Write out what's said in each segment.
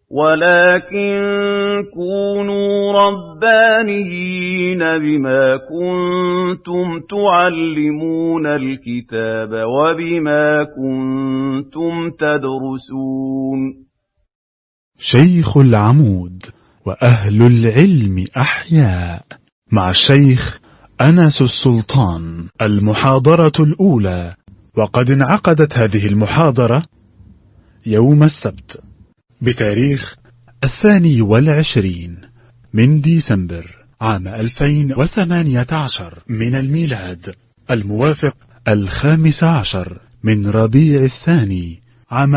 ولكن كونوا ربانيين بما كنتم تعلمون الكتاب وبما كنتم تدرسون شيخ العمود وأهل العلم أحياء مع الشيخ أنس السلطان المحاضرة الأولى وقد انعقدت هذه المحاضرة يوم السبت بتاريخ الثاني والعشرين من ديسمبر عام 2018 من الميلاد الموافق الخامس عشر من ربيع الثاني عام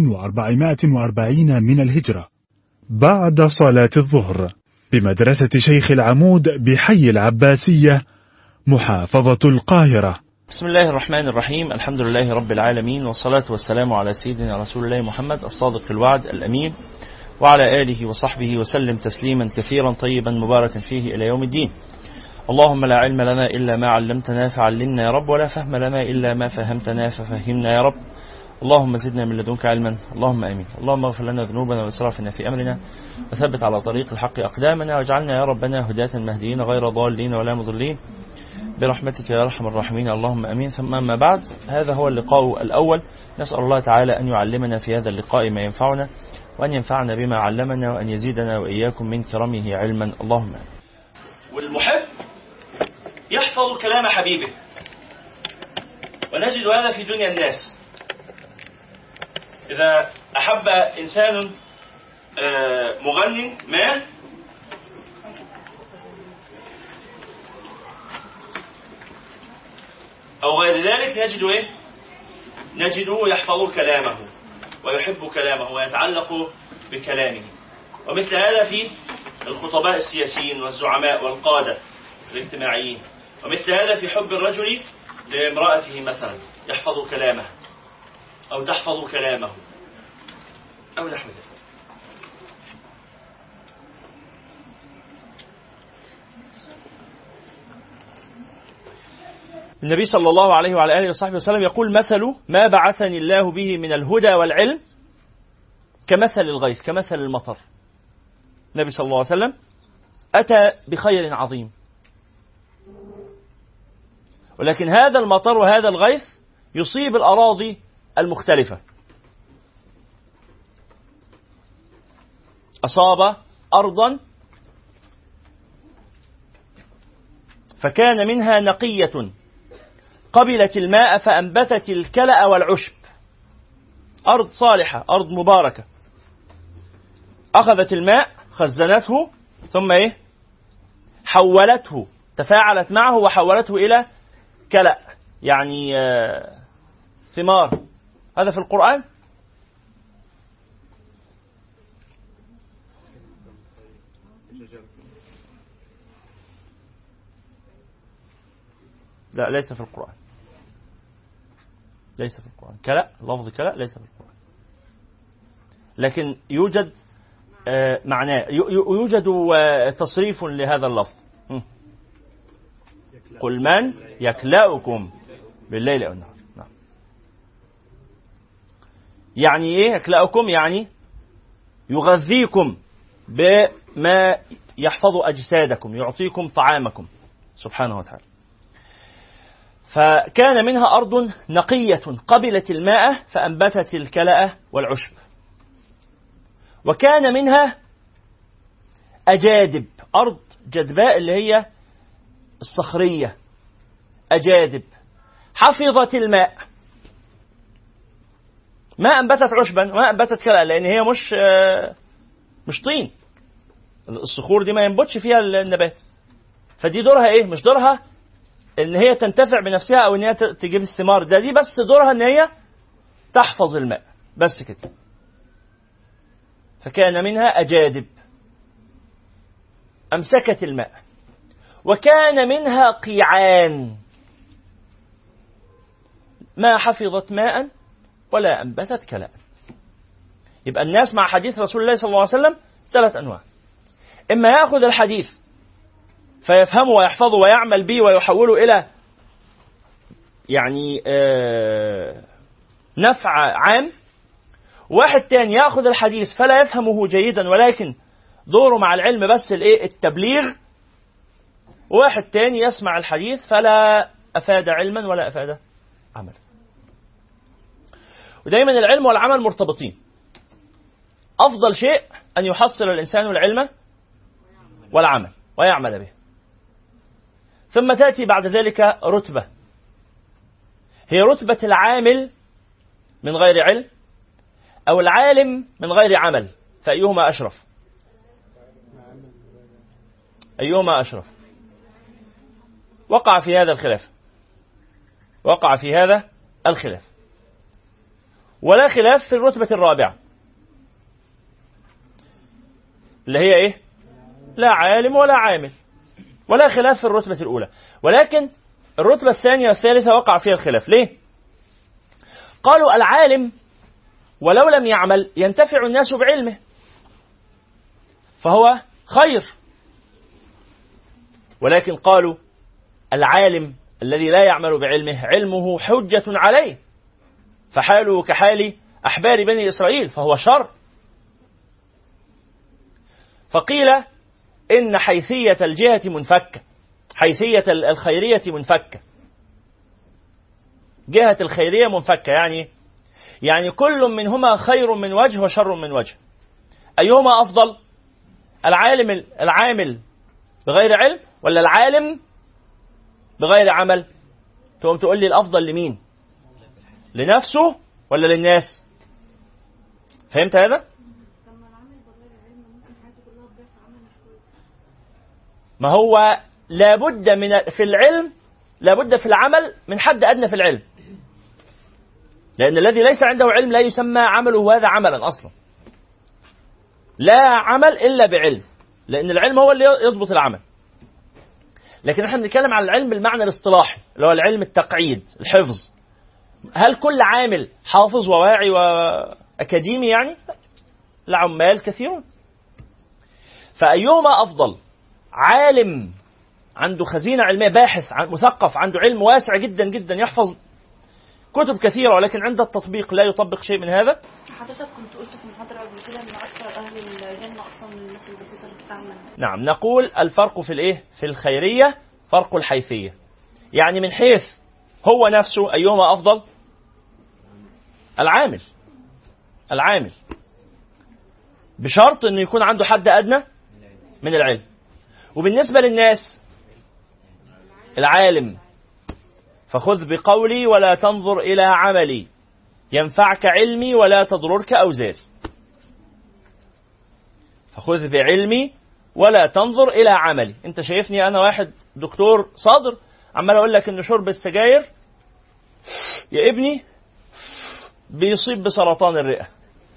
1440 من الهجرة بعد صلاة الظهر بمدرسة شيخ العمود بحي العباسية محافظة القاهرة بسم الله الرحمن الرحيم الحمد لله رب العالمين والصلاة والسلام على سيدنا رسول الله محمد الصادق في الوعد الأمين وعلى آله وصحبه وسلم تسليما كثيرا طيبا مباركا فيه إلى يوم الدين اللهم لا علم لنا إلا ما علمتنا فعلمنا يا رب ولا فهم لنا إلا ما فهمتنا ففهمنا يا رب اللهم زدنا من لدنك علما اللهم امين اللهم اغفر لنا ذنوبنا واسرافنا في امرنا وثبت على طريق الحق اقدامنا واجعلنا يا ربنا هداة مهديين غير ضالين ولا مضلين برحمتك يا ارحم الراحمين اللهم امين ثم اما بعد هذا هو اللقاء الاول نسال الله تعالى ان يعلمنا في هذا اللقاء ما ينفعنا وان ينفعنا بما علمنا وان يزيدنا واياكم من كرمه علما اللهم امين والمحب يحفظ كلام حبيبه ونجد هذا في دنيا الناس إذا أحب إنسان مغني ما أو غير ذلك نجد إيه؟ نجده يحفظ كلامه ويحب كلامه ويتعلق بكلامه ومثل هذا في الخطباء السياسيين والزعماء والقادة الاجتماعيين ومثل هذا في حب الرجل لامرأته مثلا يحفظ كلامه أو تحفظ كلامه أو نحو ذلك النبي صلى الله عليه وعلى آله وصحبه وسلم يقول مثل ما بعثني الله به من الهدى والعلم كمثل الغيث كمثل المطر النبي صلى الله عليه وسلم أتى بخير عظيم ولكن هذا المطر وهذا الغيث يصيب الأراضي المختلفة أصاب أرضا فكان منها نقية قبلت الماء فأنبتت الكلأ والعشب أرض صالحة أرض مباركة أخذت الماء خزنته ثم إيه حولته تفاعلت معه وحولته إلى كلأ يعني ثمار هذا في القرآن لا ليس في القرآن ليس في القرآن كلا لفظ كلا ليس في القرآن لكن يوجد معناه يوجد تصريف لهذا اللفظ قل من يكلأكم بالليل أو النهار نعم. يعني ايه يكلأكم يعني يغذيكم بما يحفظ أجسادكم يعطيكم طعامكم سبحانه وتعالى فكان منها أرض نقية قبلت الماء فأنبتت الكلأ والعشب وكان منها أجادب أرض جدباء اللي هي الصخرية أجادب حفظت الماء ما أنبتت عشبا ما أنبتت كلأ لأن هي مش مش طين الصخور دي ما ينبتش فيها النبات فدي دورها ايه مش دورها ان هي تنتفع بنفسها او ان هي تجيب الثمار ده دي بس دورها ان هي تحفظ الماء بس كده فكان منها اجادب امسكت الماء وكان منها قيعان ما حفظت ماء ولا انبتت كلاء يبقى الناس مع حديث رسول الله صلى الله عليه وسلم ثلاث انواع اما ياخذ الحديث فيفهمه ويحفظه ويعمل به ويحوله الى يعني نفع عام واحد تاني ياخذ الحديث فلا يفهمه جيدا ولكن دوره مع العلم بس الايه التبليغ واحد تاني يسمع الحديث فلا افاد علما ولا افاد عملا ودايما العلم والعمل مرتبطين افضل شيء ان يحصل الانسان العلم والعمل ويعمل به ثم تاتي بعد ذلك رتبه هي رتبه العامل من غير علم او العالم من غير عمل فايهما اشرف ايهما اشرف وقع في هذا الخلاف وقع في هذا الخلاف ولا خلاف في الرتبة الرابعة اللي هي ايه لا عالم ولا عامل ولا خلاف في الرتبة الأولى ولكن الرتبة الثانية والثالثة وقع فيها الخلاف ليه قالوا العالم ولو لم يعمل ينتفع الناس بعلمه فهو خير ولكن قالوا العالم الذي لا يعمل بعلمه علمه حجة عليه فحاله كحال أحبار بني إسرائيل فهو شر فقيل إن حيثية الجهة منفكة حيثية الخيرية منفكة جهة الخيرية منفكة يعني يعني كل منهما خير من وجه وشر من وجه أيهما أفضل العالم العامل بغير علم ولا العالم بغير عمل تقوم تقول لي الافضل لمين لنفسه ولا للناس فهمت هذا ما هو لابد من في العلم لابد في العمل من حد ادنى في العلم لان الذي ليس عنده علم لا يسمى عمله هذا عملا اصلا لا عمل الا بعلم لان العلم هو اللي يضبط العمل لكن احنا بنتكلم عن العلم بالمعنى الاصطلاحي اللي هو العلم التقعيد الحفظ هل كل عامل حافظ وواعي واكاديمي يعني العمال كثيرون فايهما افضل عالم عنده خزينه علميه باحث مثقف عنده علم واسع جدا جدا يحفظ كتب كثيره ولكن عند التطبيق لا يطبق شيء من هذا حضرتك كنت قلت في محاضره قبل كده ان اكثر اهل الجنه اصلا من الناس البسيطه اللي بتعمل نعم نقول الفرق في الايه في الخيريه فرق الحيثيه يعني من حيث هو نفسه ايهما افضل العامل العامل بشرط انه يكون عنده حد ادنى من العلم وبالنسبه للناس العالم فخذ بقولي ولا تنظر الى عملي ينفعك علمي ولا تضررك اوزاري فخذ بعلمي ولا تنظر الى عملي انت شايفني انا واحد دكتور صادر عمال اقول لك ان شرب السجاير يا ابني بيصيب بسرطان الرئه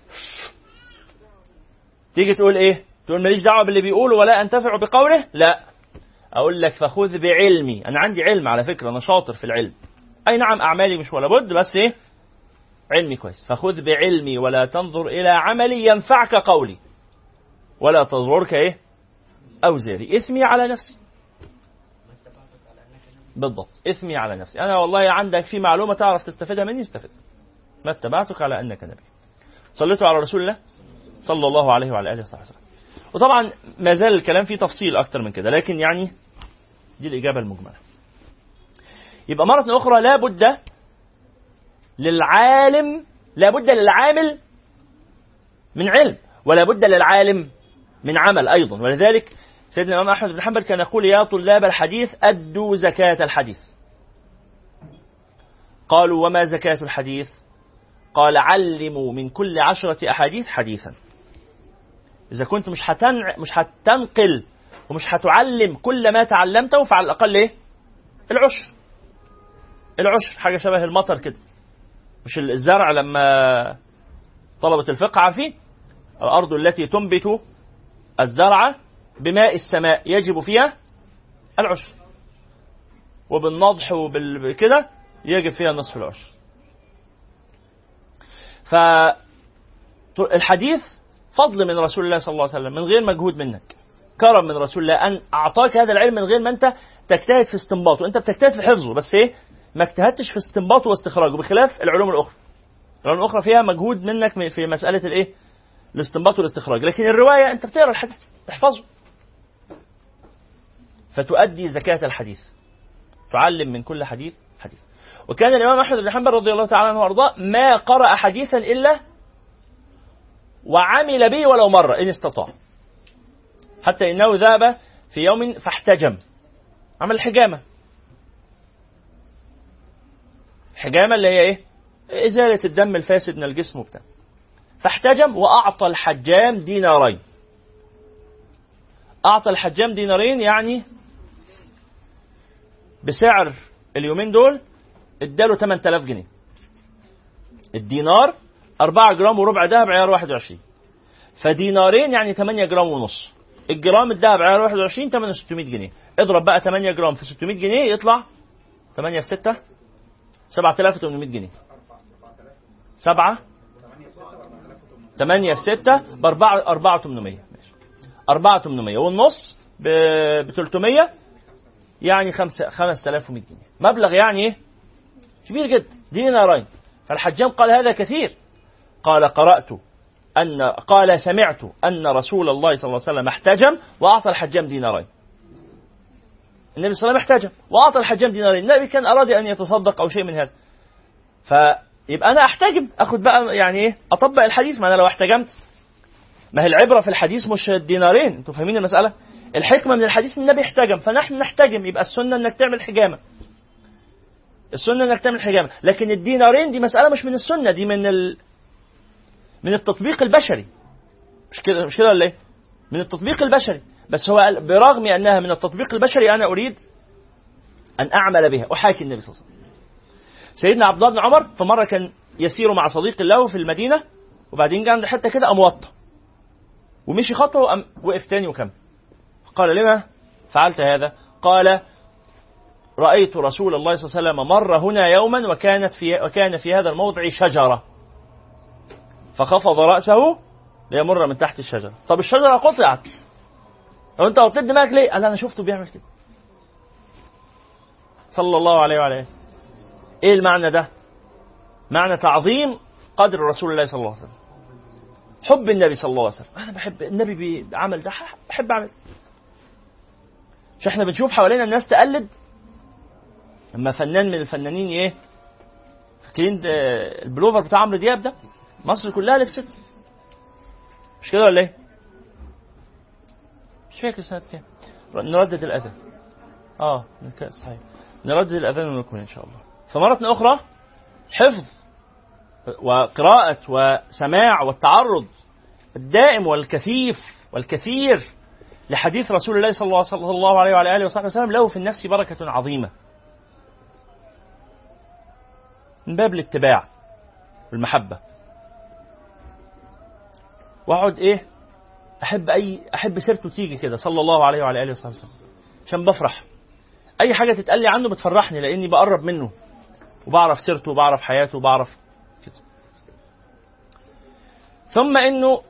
تيجي تقول ايه تقول ماليش دعوه باللي بيقوله ولا انتفع بقوله لا اقول لك فخذ بعلمي انا عندي علم على فكره انا شاطر في العلم اي نعم اعمالي مش ولا بد بس ايه علمي كويس فخذ بعلمي ولا تنظر الى عملي ينفعك قولي ولا تضررك ايه اوزاري اثمي على نفسي بالضبط اثمي على نفسي انا والله عندك في معلومه تعرف تستفيدها مني استفد ما اتبعتك على انك نبي صليتوا على رسول الله صلى الله عليه وعلى اله وصحبه وسلم وطبعا ما زال الكلام فيه تفصيل اكتر من كده لكن يعني دي الاجابه المجمله يبقى مره اخرى لا بد للعالم لا بد للعامل من علم ولا بد للعالم من عمل ايضا ولذلك سيدنا الامام احمد بن حنبل كان يقول يا طلاب الحديث ادوا زكاه الحديث قالوا وما زكاه الحديث قال علموا من كل عشرة أحاديث حديثا إذا كنت مش هتنع... مش هتنقل ومش هتعلم كل ما تعلمته فعلى الأقل إيه؟ العشر العشر حاجة شبه المطر كده مش الزرع لما طلبة الفقه عارفين الأرض التي تنبت الزرع بماء السماء يجب فيها العشر وبالنضح وبالكده يجب فيها نصف العشر فالحديث فضل من رسول الله صلى الله عليه وسلم من غير مجهود منك كرم من رسول الله ان اعطاك هذا العلم من غير ما انت تجتهد في استنباطه انت بتجتهد في حفظه بس ايه ما اجتهدتش في استنباطه واستخراجه بخلاف العلوم الاخرى الرواية الأخرى فيها مجهود منك في مسألة الإيه؟ الاستنباط والاستخراج لكن الرواية أنت بتقرأ الحديث تحفظه فتؤدي زكاة الحديث تعلم من كل حديث حديث وكان الإمام أحمد بن حنبل رضي الله تعالى عنه وأرضاه ما قرأ حديثا إلا وعمل به ولو مرة إن استطاع حتى إنه ذهب في يوم فاحتجم عمل حجامة حجامة اللي هي إيه إزالة الدم الفاسد من الجسم وبتاع فاحتجم وأعطى الحجام دينارين أعطى الحجام دينارين يعني بسعر اليومين دول اداله 8000 جنيه الدينار 4 جرام وربع دهب عيار 21 فدينارين يعني 8 جرام ونص الجرام الدهب عيار 21 ثمنه 600 جنيه اضرب بقى 8 جرام في 600 جنيه يطلع 8 في 6 7800 جنيه 7 8 في 6 ب 4 4800 ماشي 4800 والنص ب 300 يعني 5 5100 جنيه مبلغ يعني ايه كبير جدا دينارين فالحجام قال هذا كثير قال قرأت أن قال سمعت أن رسول الله صلى الله عليه وسلم احتجم وأعطى الحجام دينارين النبي صلى الله عليه وسلم احتجم وأعطى الحجام دينارين النبي كان أراد أن يتصدق أو شيء من هذا فيبقى أنا أحتجم أخذ بقى يعني إيه أطبق الحديث ما أنا لو احتجمت ما هي العبرة في الحديث مش الدينارين أنتوا فاهمين المسألة الحكمة من الحديث النبي احتجم فنحن نحتجم يبقى السنة أنك تعمل حجامة السنة أنك تعمل حجامة لكن الدينارين دي مسألة مش من السنة دي من ال... من التطبيق البشري مش كده مش كده ولا ايه؟ من التطبيق البشري بس هو قال برغم انها من التطبيق البشري انا اريد ان اعمل بها احاكي النبي صلى الله عليه وسلم. سيدنا عبد الله بن عمر في مره كان يسير مع صديق له في المدينه وبعدين جه عند حته كده قام وطى ومشي خطوه وقام وقف تاني وكمل قال لما فعلت هذا؟ قال رأيت رسول الله صلى الله عليه وسلم مر هنا يوما وكانت في وكان في هذا الموضع شجرة فخفض رأسه ليمر من تحت الشجرة طب الشجرة قطعت لو انت وطيت دماغك ليه؟ قال انا شفته بيعمل كده صلى الله عليه وعلى اله ايه المعنى ده؟ معنى تعظيم قدر رسول الله صلى الله عليه وسلم حب النبي صلى الله عليه وسلم انا بحب النبي بعمل ده بحب اعمل مش احنا بنشوف حوالينا الناس تقلد لما فنان من الفنانين ايه فاكرين البلوفر بتاع عمرو دياب ده مصر كلها لبست مش كده ولا ايه مش فاكر سنة كام نردد الأذان اه صحيح نردد الأذان ونكمل إن شاء الله فمرة أخرى حفظ وقراءة وسماع والتعرض الدائم والكثيف والكثير لحديث رسول الله صلى الله, صلى الله عليه وعلى آله وصحبه وسلم له في النفس بركة عظيمة من باب الاتباع والمحبة واقعد ايه احب اي احب سيرته تيجي كده صلى الله عليه وعلى اله وصحبه وسلم عشان بفرح اي حاجه تتقال لي عنه بتفرحني لاني بقرب منه وبعرف سيرته وبعرف حياته وبعرف كده ثم انه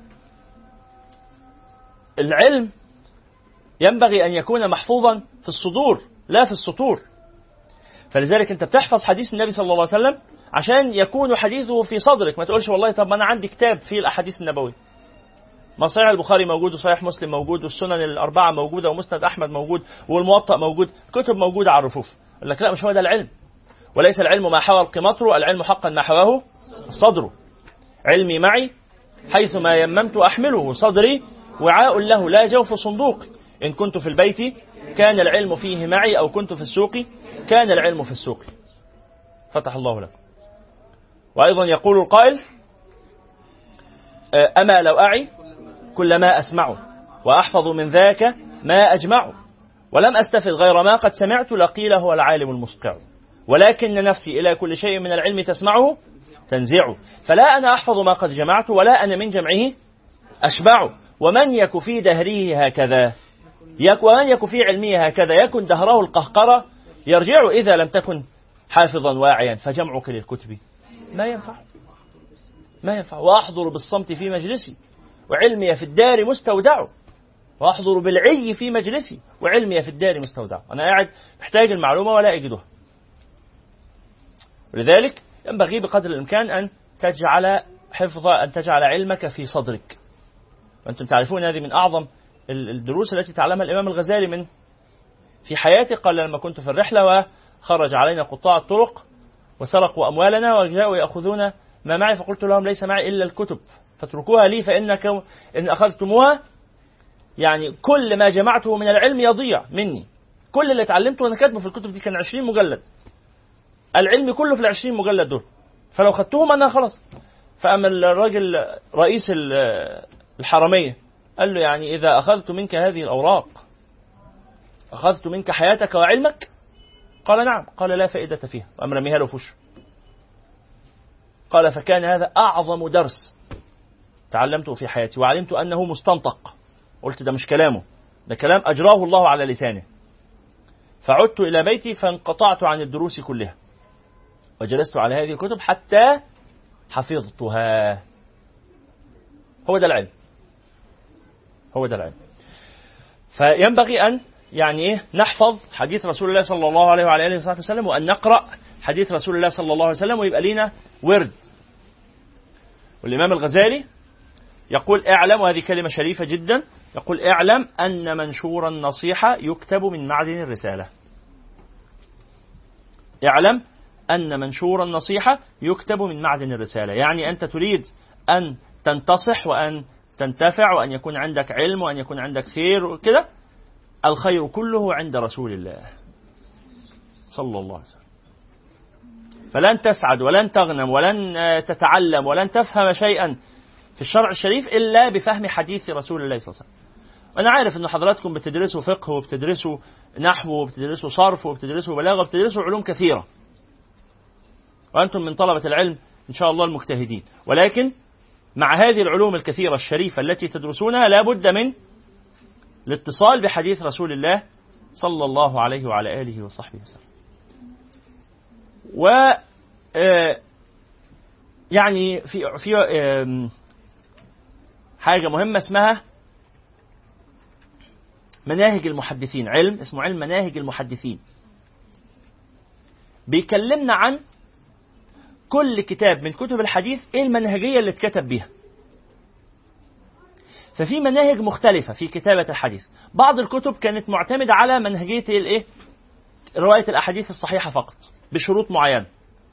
العلم ينبغي ان يكون محفوظا في الصدور لا في السطور فلذلك انت بتحفظ حديث النبي صلى الله عليه وسلم عشان يكون حديثه في صدرك ما تقولش والله طب ما انا عندي كتاب فيه الاحاديث النبويه ما صحيح البخاري موجود وصحيح مسلم موجود والسنن الاربعه موجوده ومسند احمد موجود والموطأ موجود كتب موجوده على الرفوف يقول لك لا مش هو ده العلم وليس العلم ما حوى القمطر العلم حقا ما حواه الصدر علمي معي حيث ما يممت احمله صدري وعاء له لا جوف صندوق ان كنت في البيت كان العلم فيه معي او كنت في السوق كان العلم في السوق فتح الله لكم وأيضا يقول القائل أما لو أعي كل ما أسمع وأحفظ من ذاك ما أجمع ولم أستفد غير ما قد سمعت لقيل هو العالم المسقع ولكن نفسي إلى كل شيء من العلم تسمعه تنزعه فلا أنا أحفظ ما قد جمعت ولا أنا من جمعه أشبع ومن يك في دهره هكذا يك ومن يك في علمه هكذا يكن دهره القهقرة يرجع إذا لم تكن حافظا واعيا فجمعك للكتب ما ينفع ما ينفع وأحضر بالصمت في مجلسي وعلمي في الدار مستودع وأحضر بالعي في مجلسي وعلمي في الدار مستودع أنا قاعد محتاج المعلومة ولا أجدها ولذلك ينبغي بقدر الإمكان أن تجعل حفظ أن تجعل علمك في صدرك وأنتم تعرفون هذه من أعظم الدروس التي تعلمها الإمام الغزالي من في حياته قال لما كنت في الرحلة وخرج علينا قطاع الطرق وسرقوا أموالنا وجاءوا يأخذون ما معي فقلت لهم ليس معي إلا الكتب فاتركوها لي فإنكم إن أخذتموها يعني كل ما جمعته من العلم يضيع مني كل اللي اتعلمته أنا كاتبه في الكتب دي كان 20 مجلد العلم كله في ال 20 مجلد دول فلو خدتهم أنا خلاص فأما الراجل رئيس الحرمية قال له يعني إذا أخذت منك هذه الأوراق أخذت منك حياتك وعلمك قال نعم قال لا فائدة فيها وأم رميها له فوش قال فكان هذا أعظم درس تعلمته في حياتي وعلمت أنه مستنطق قلت ده مش كلامه ده كلام أجراه الله على لسانه فعدت إلى بيتي فانقطعت عن الدروس كلها وجلست على هذه الكتب حتى حفظتها هو ده العلم هو ده العلم فينبغي أن يعني إيه نحفظ حديث رسول الله صلى الله عليه وعلى آله وصحبه وسلم وأن نقرأ حديث رسول الله صلى الله عليه وسلم ويبقى لينا ورد والإمام الغزالي يقول اعلم وهذه كلمة شريفة جدا يقول اعلم أن منشور النصيحة يكتب من معدن الرسالة اعلم أن منشور النصيحة يكتب من معدن الرسالة يعني أنت تريد أن تنتصح وأن تنتفع وأن يكون عندك علم وأن يكون عندك خير وكذا الخير كله عند رسول الله صلى الله عليه وسلم فلن تسعد ولن تغنم ولن تتعلم ولن تفهم شيئا في الشرع الشريف إلا بفهم حديث رسول الله صلى الله عليه وسلم أنا عارف أن حضراتكم بتدرسوا فقه وبتدرسوا نحو وبتدرسوا صرف وبتدرسوا بلاغة وبتدرسوا علوم كثيرة وأنتم من طلبة العلم إن شاء الله المجتهدين ولكن مع هذه العلوم الكثيرة الشريفة التي تدرسونها لا بد من الاتصال بحديث رسول الله صلى الله عليه وعلى آله وصحبه وسلم و آه، يعني في في حاجة مهمة اسمها مناهج المحدثين علم اسمه علم مناهج المحدثين بيكلمنا عن كل كتاب من كتب الحديث ايه المنهجيه اللي اتكتب بيها ففي مناهج مختلفه في كتابه الحديث بعض الكتب كانت معتمده على منهجيه الايه روايه الاحاديث الصحيحه فقط بشروط معينه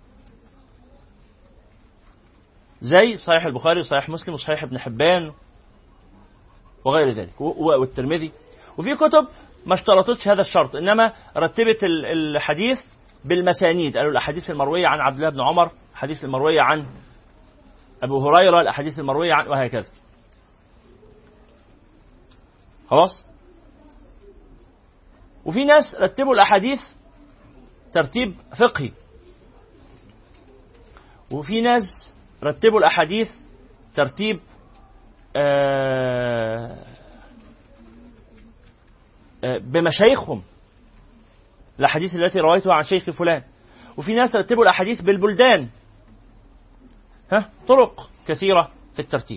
زي صحيح البخاري وصحيح مسلم وصحيح ابن حبان وغير ذلك والترمذي وفي كتب ما اشترطتش هذا الشرط انما رتبت الحديث بالمسانيد قالوا الاحاديث المرويه عن عبد الله بن عمر الاحاديث المرويه عن ابو هريره الاحاديث المرويه عن وهكذا خلاص وفي ناس رتبوا الاحاديث ترتيب فقهي وفي ناس رتبوا الاحاديث ترتيب آه، آه، بمشايخهم الاحاديث التي رويتها عن شيخ فلان وفي ناس رتبوا الاحاديث بالبلدان ها طرق كثيره في الترتيب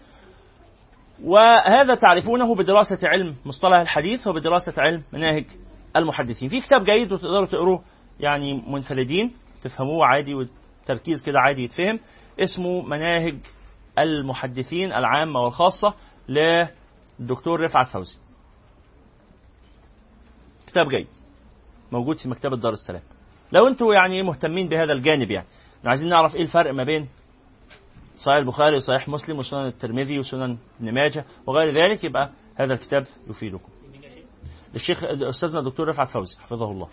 وهذا تعرفونه بدراسة علم مصطلح الحديث وبدراسة علم مناهج المحدثين في كتاب جيد وتقدروا تقروه يعني منفردين تفهموه عادي وتركيز كده عادي يتفهم اسمه مناهج المحدثين العامة والخاصة للدكتور رفعت فوزي كتاب جيد موجود في مكتبة دار السلام لو انتوا يعني مهتمين بهذا الجانب يعني عايزين نعرف ايه الفرق ما بين صحيح البخاري وصحيح مسلم وسنن الترمذي وسنن ابن ماجه وغير ذلك يبقى هذا الكتاب يفيدكم الشيخ استاذنا الدكتور رفعت فوزي حفظه الله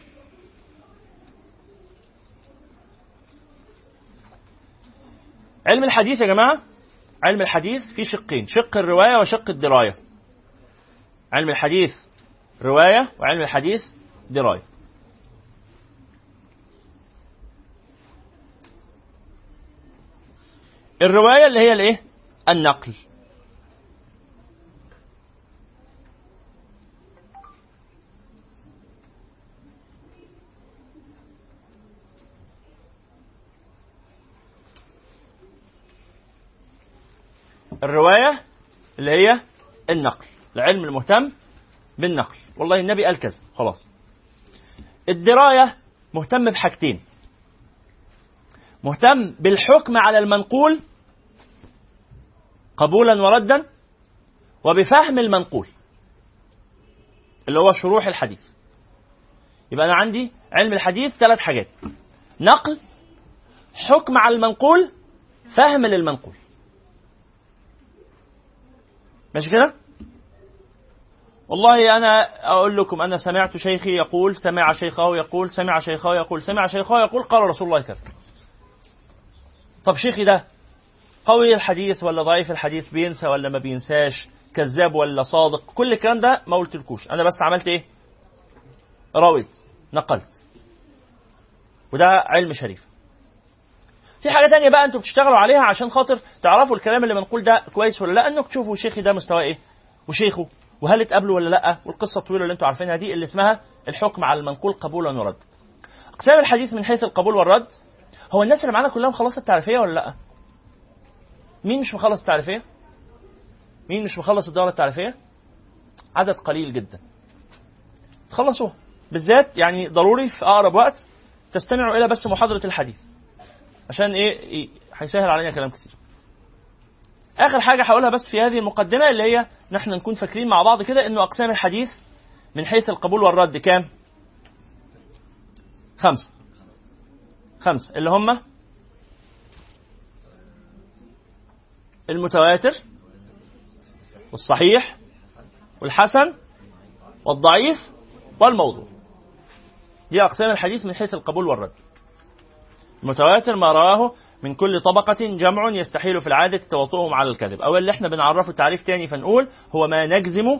علم الحديث يا جماعه علم الحديث في شقين شق الروايه وشق الدرايه علم الحديث روايه وعلم الحديث درايه الرواية اللي هي الايه النقل الرواية اللي هي النقل العلم المهتم بالنقل والله النبي قال كذا خلاص الدراية مهتم بحاجتين مهتم بالحكم على المنقول قبولا وردا وبفهم المنقول اللي هو شروح الحديث يبقى انا عندي علم الحديث ثلاث حاجات نقل حكم على المنقول فهم للمنقول ماشي كده والله انا اقول لكم انا سمعت شيخي يقول سمع شيخه يقول سمع شيخه يقول سمع شيخه يقول قال رسول الله كذا طب شيخي ده قوي الحديث ولا ضعيف الحديث بينسى ولا ما بينساش كذاب ولا صادق كل الكلام ده ما قلتلكوش انا بس عملت ايه راويت نقلت وده علم شريف في حاجه تانية بقى انتوا بتشتغلوا عليها عشان خاطر تعرفوا الكلام اللي بنقول ده كويس ولا لا انك تشوفوا شيخي ده مستواه ايه وشيخه وهل اتقابلوا ولا لا والقصه الطويله اللي انتوا عارفينها دي اللي اسمها الحكم على المنقول قبولا ورد اقسام الحديث من حيث القبول والرد هو الناس اللي معانا كلها مخلصه التعريفيه ولا لا مين مش مخلص التعريفيه مين مش مخلص الدوره التعريفيه عدد قليل جدا تخلصوها بالذات يعني ضروري في اقرب وقت تستمعوا الى بس محاضره الحديث عشان ايه إيه، هيسهل علينا كلام كتير اخر حاجه هقولها بس في هذه المقدمه اللي هي نحن نكون فاكرين مع بعض كده انه اقسام الحديث من حيث القبول والرد كام خمسه خمسه اللي هم المتواتر والصحيح والحسن والضعيف والموضوع دي أقسام الحديث من حيث القبول والرد المتواتر ما رواه من كل طبقة جمع يستحيل في العادة تواطؤهم على الكذب أو اللي احنا بنعرفه تعريف تاني فنقول هو ما نجزم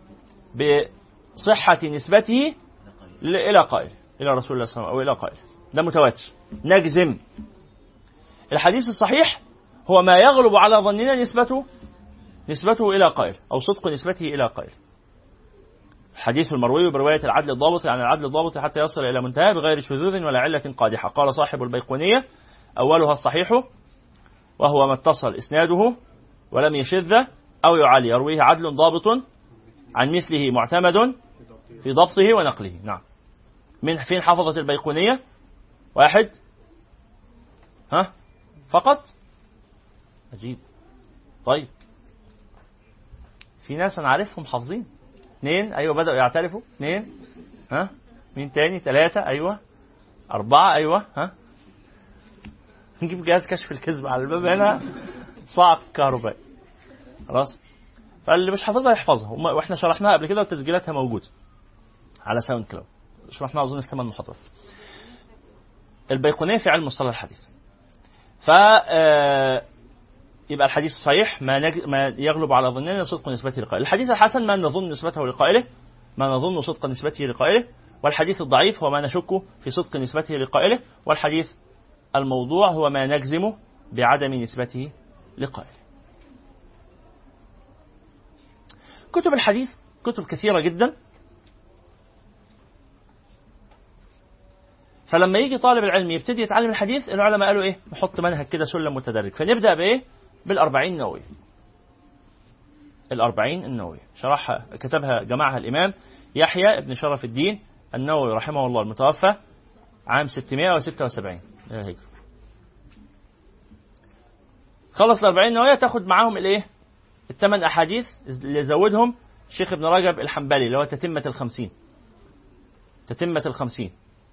بصحة نسبته ل- إلى قائل إلى رسول الله صلى الله عليه وسلم أو إلى قائل ده متواتر نجزم الحديث الصحيح هو ما يغلب على ظننا نسبته نسبته إلى قائل أو صدق نسبته إلى قائل الحديث المروي برواية العدل الضابط عن العدل الضابط حتى يصل إلى منتهى بغير شذوذ ولا علة قادحة قال صاحب البيقونية أولها الصحيح وهو ما اتصل إسناده ولم يشذ أو يعلي يرويه عدل ضابط عن مثله معتمد في ضبطه ونقله نعم من فين حفظت البيقونية واحد ها فقط عجيب طيب في ناس انا عارفهم حافظين اثنين ايوه بدأوا يعترفوا اثنين ها مين تاني ثلاثة ايوه أربعة ايوه ها نجيب جهاز كشف الكذب على الباب هنا صعق كهربائي خلاص فاللي مش حافظها يحفظها وما- واحنا شرحناها قبل كده وتسجيلاتها موجودة على ساوند كلاود شرحناها اظن في ثمان محاضرات البيقونية في علم مصطلح الحديث ف آه، يبقى الحديث الصحيح ما, نج... ما يغلب على ظننا صدق نسبته لقائله الحديث الحسن ما نظن نسبته لقائله ما نظن صدق نسبته لقائله والحديث الضعيف هو ما نشك في صدق نسبته لقائله والحديث الموضوع هو ما نجزم بعدم نسبته لقائله كتب الحديث كتب كثيرة جدا فلما يجي طالب العلم يبتدي يتعلم الحديث العلماء قالوا ايه نحط منهج كده سلم متدرج فنبدا بايه بالأربعين النووية الأربعين النووية شرحها كتبها جمعها الإمام يحيى بن شرف الدين النووي رحمه الله المتوفى عام 676 للهجرة خلص الأربعين النووية تاخد معاهم الإيه الثمان أحاديث اللي زودهم الشيخ ابن رجب الحنبلي اللي هو تتمة الخمسين تتمة الخمسين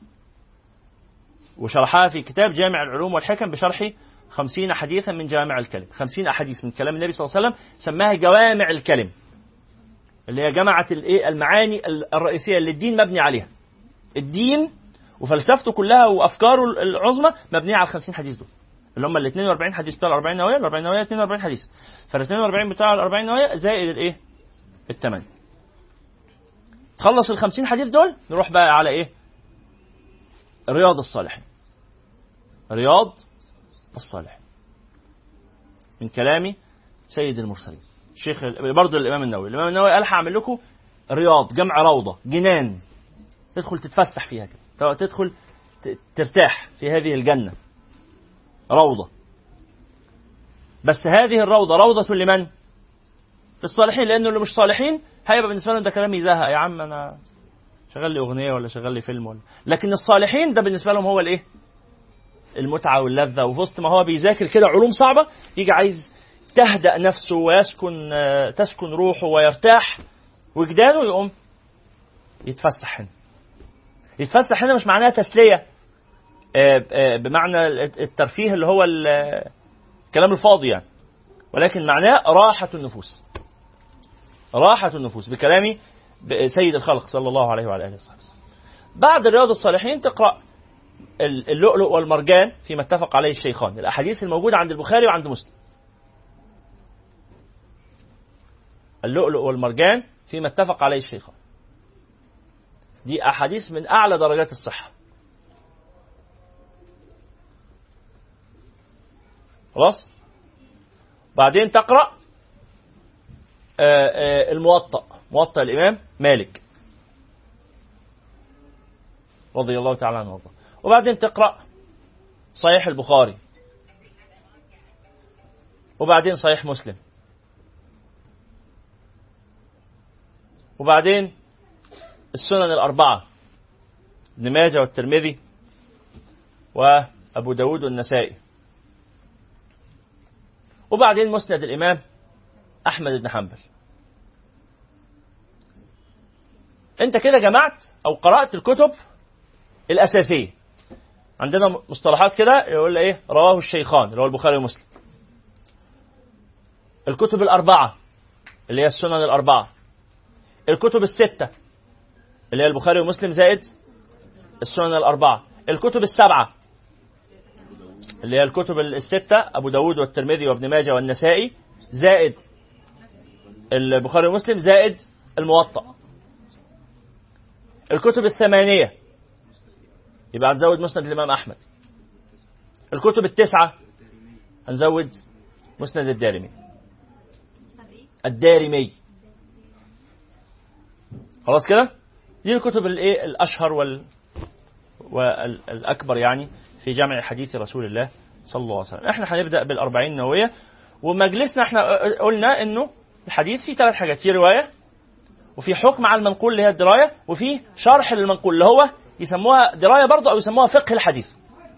وشرحها في كتاب جامع العلوم والحكم بشرح خمسين حديثا من جامع الكلم خمسين أحاديث من كلام النبي صلى الله عليه وسلم سماها جوامع الكلم اللي هي جمعت الايه المعاني الرئيسية اللي الدين مبني عليها الدين وفلسفته كلها وأفكاره العظمى مبنية على الخمسين حديث دول اللي هم ال 42 حديث بتاع ال 40 نووية ال 40 نووية 42 حديث فال 42 بتاع ال 40 نووية زائد الايه الثمانية تخلص ال 50 حديث دول نروح بقى على ايه رياض الصالحين رياض الصالحين من كلام سيد المرسلين الشيخ برضه الامام النووي الامام النووي قال هعمل لكم رياض جمع روضه جنان تدخل تتفسح فيها كده تدخل ت- ترتاح في هذه الجنه روضه بس هذه الروضه روضه لمن للصالحين لانه اللي مش صالحين هيبقى بالنسبه لهم ده كلام يزهق يا عم انا شغال لي اغنيه ولا شغال لي فيلم ولا لكن الصالحين ده بالنسبه لهم هو الايه المتعه واللذه وفي وسط ما هو بيذاكر كده علوم صعبه يجي عايز تهدأ نفسه ويسكن آه، تسكن روحه ويرتاح وجدانه يقوم يتفسح هنا يتفسح هنا مش معناها تسليه آه، آه، بمعنى الترفيه اللي هو ال- الكلام الفاضي يعني ولكن معناه راحة النفوس راحة النفوس بكلام سيد الخلق صلى الله عليه وعلى آله وصحبه وسلم. بعد رياض الصالحين تقرأ اللؤلؤ والمرجان فيما اتفق عليه الشيخان الأحاديث الموجودة عند البخاري وعند مسلم اللؤلؤ والمرجان فيما اتفق عليه الشيخان دي أحاديث من أعلى درجات الصحة خلاص بعدين تقرأ آه، آه، الموطأ موطأ الإمام مالك رضي الله تعالى عنه وارضاه وبعدين تقرأ صحيح البخاري وبعدين صحيح مسلم وبعدين السنن الأربعة ابن ماجه والترمذي وأبو داود والنسائي وبعدين مسند الإمام أحمد بن حنبل أنت كده جمعت أو قرأت الكتب الأساسية عندنا مصطلحات كده يقول إيه رواه الشيخان اللي هو البخاري ومسلم الكتب الأربعة اللي هي السنن الأربعة الكتب الستة اللي هي البخاري ومسلم زائد السنن الأربعة الكتب السبعة اللي هي الكتب الستة أبو داود والترمذي وابن ماجه والنسائي زائد البخاري ومسلم زائد الموطأ الكتب الثمانية يبقى هنزود مسند الإمام أحمد الكتب التسعة هنزود مسند الدارمي الدارمي خلاص كده دي الكتب الايه الاشهر وال والاكبر يعني في جمع حديث رسول الله صلى الله عليه وسلم احنا هنبدا بالأربعين النوويه ومجلسنا احنا قلنا انه الحديث فيه ثلاث حاجات في روايه وفي حكم على المنقول اللي هي الدرايه وفي شرح للمنقول اللي هو يسموها درايه برضه او يسموها فقه الحديث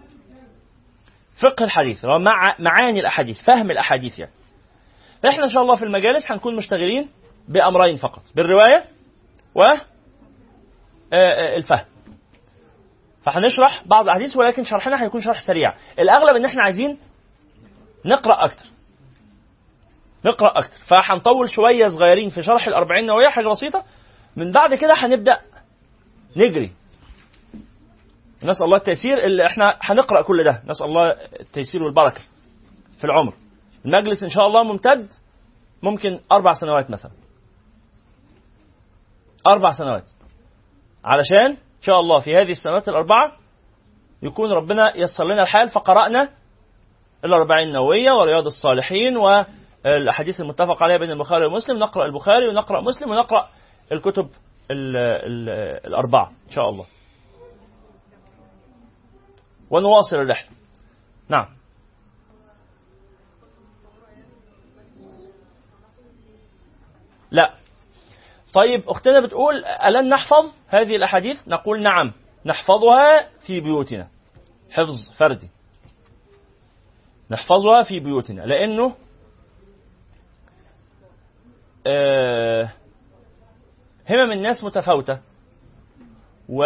فقه الحديث اللي هو مع معاني الاحاديث فهم الاحاديث يعني احنا ان شاء الله في المجالس هنكون مشتغلين بامرين فقط بالروايه و الفهم فهنشرح بعض الاحاديث ولكن شرحنا هيكون شرح سريع الاغلب ان احنا عايزين نقرا اكتر نقرا اكتر فهنطول شويه صغيرين في شرح الأربعين نوويه حاجه بسيطه من بعد كده هنبدا نجري نسال الله التيسير اللي احنا هنقرا كل ده نسال الله التيسير والبركه في العمر المجلس ان شاء الله ممتد ممكن اربع سنوات مثلا اربع سنوات علشان ان شاء الله في هذه السنوات الاربعه يكون ربنا يسر لنا الحال فقرانا الاربعين النوويه ورياض الصالحين والاحاديث المتفق عليها بين البخاري ومسلم نقرا البخاري ونقرا مسلم ونقرا الكتب ال ال الاربعه ان شاء الله ونواصل الرحله نعم لا طيب اختنا بتقول الن نحفظ هذه الاحاديث نقول نعم نحفظها في بيوتنا حفظ فردي نحفظها في بيوتنا لانه آه همم الناس متفاوته و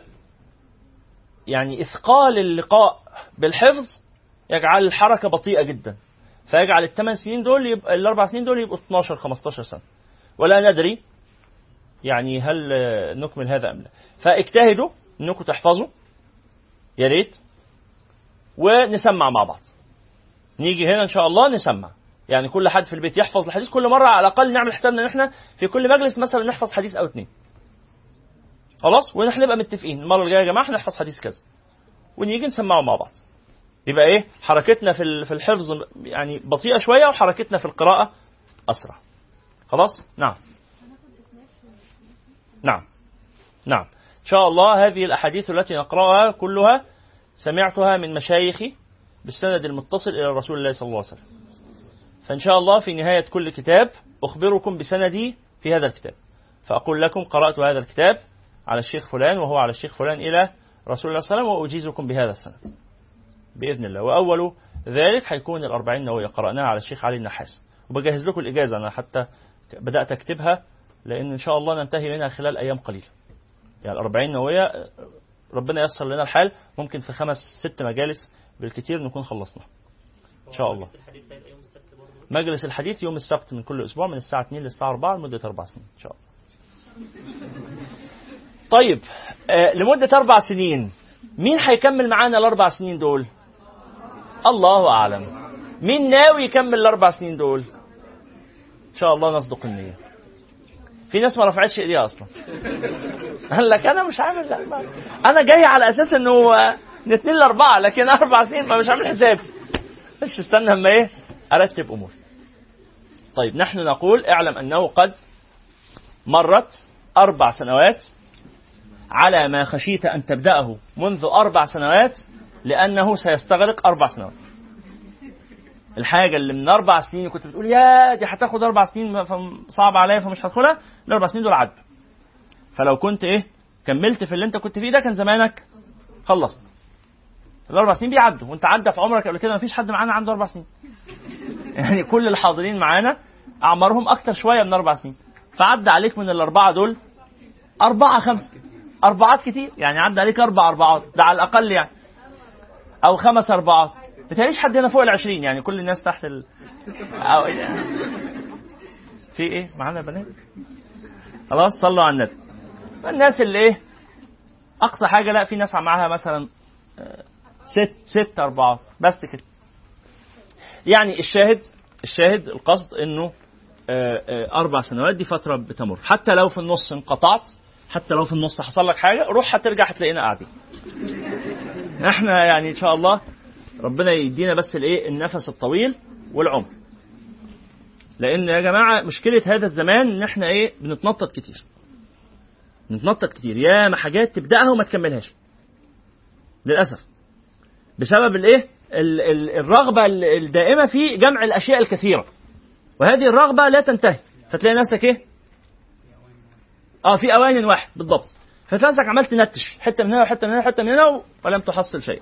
يعني اثقال اللقاء بالحفظ يجعل الحركه بطيئه جدا فيجعل الثمان سنين دول يبقى الاربع سنين دول يبقوا 12 15 سنه ولا ندري يعني هل نكمل هذا ام لا فاجتهدوا انكم تحفظوا يا ريت ونسمع مع بعض نيجي هنا ان شاء الله نسمع يعني كل حد في البيت يحفظ الحديث كل مره على الاقل نعمل حسابنا ان احنا في كل مجلس مثلا نحفظ حديث او اثنين خلاص ونحن نبقى متفقين المره الجايه يا جماعه هنحفظ حديث كذا ونيجي نسمعه مع بعض يبقى ايه حركتنا في في الحفظ يعني بطيئه شويه وحركتنا في القراءه اسرع خلاص نعم نعم نعم إن شاء الله هذه الأحاديث التي نقرأها كلها سمعتها من مشايخي بالسند المتصل إلى رسول الله صلى الله عليه وسلم فإن شاء الله في نهاية كل كتاب أخبركم بسندي في هذا الكتاب فأقول لكم قرأت هذا الكتاب على الشيخ فلان وهو على الشيخ فلان إلى رسول الله صلى الله عليه وسلم وأجيزكم بهذا السند باذن الله واول ذلك هيكون الأربعين نوويه قراناها على الشيخ علي النحاس وبجهز لكم الاجازه انا حتى بدات اكتبها لان ان شاء الله ننتهي منها خلال ايام قليله يعني الأربعين نوويه ربنا ييسر لنا الحال ممكن في خمس ست مجالس بالكثير نكون خلصنا ان شاء الله مجلس الحديث يوم السبت من كل اسبوع من الساعه 2 للساعه 4 لمده اربع سنين ان شاء الله طيب آه لمده اربع سنين مين هيكمل معانا الاربع سنين دول الله اعلم مين ناوي يكمل الاربع سنين دول ان شاء الله نصدق النيه في ناس ما رفعتش ايديها اصلا قال لك انا مش عامل لا ما. انا جاي على اساس انه آه، من اثنين لاربعه لكن اربع سنين فمش عامل حسابي بس استنى اما ايه ارتب اموري طيب نحن نقول اعلم انه قد مرت اربع سنوات على ما خشيت ان تبداه منذ اربع سنوات لانه سيستغرق اربع سنوات الحاجه اللي من اربع سنين كنت بتقول يا دي هتاخد اربع سنين صعب عليا فمش هدخلها الاربع سنين دول عدوا فلو كنت ايه كملت في اللي انت كنت فيه ده كان زمانك خلصت الاربع سنين بيعدوا وانت عدى في عمرك قبل كده مفيش حد معانا عنده اربع سنين يعني كل الحاضرين معانا اعمارهم اكتر شويه من اربع سنين فعدى عليك من الاربعه دول اربعه خمسه اربعات كتير يعني عدى عليك اربع اربعات ده على الاقل يعني او خمس اربعات بتهيأليش حد هنا فوق العشرين يعني كل الناس تحت ال أو في ايه معانا بنات خلاص صلوا على النبي فالناس اللي ايه اقصى حاجه لا في ناس معاها مثلا آه، ست ست اربعات بس كده يعني الشاهد الشاهد القصد انه آه، آه، اربع سنوات دي فتره بتمر حتى لو في النص انقطعت حتى لو في النص حصل لك حاجه روح هترجع هتلاقينا قاعدين احنا يعني ان شاء الله ربنا يدينا بس الايه النفس الطويل والعمر لان يا جماعه مشكله هذا الزمان ان احنا ايه بنتنطط كتير بنتنطط كتير يا ما حاجات تبداها وما تكملهاش للاسف بسبب الايه ال- ال- الرغبه ال- الدائمه في جمع الاشياء الكثيره وهذه الرغبه لا تنتهي فتلاقي نفسك ايه اه في اوان واحد بالضبط فتلاقي نفسك عمال تنتش حته من هنا وحته من هنا وحته من هنا ولم تحصل شيء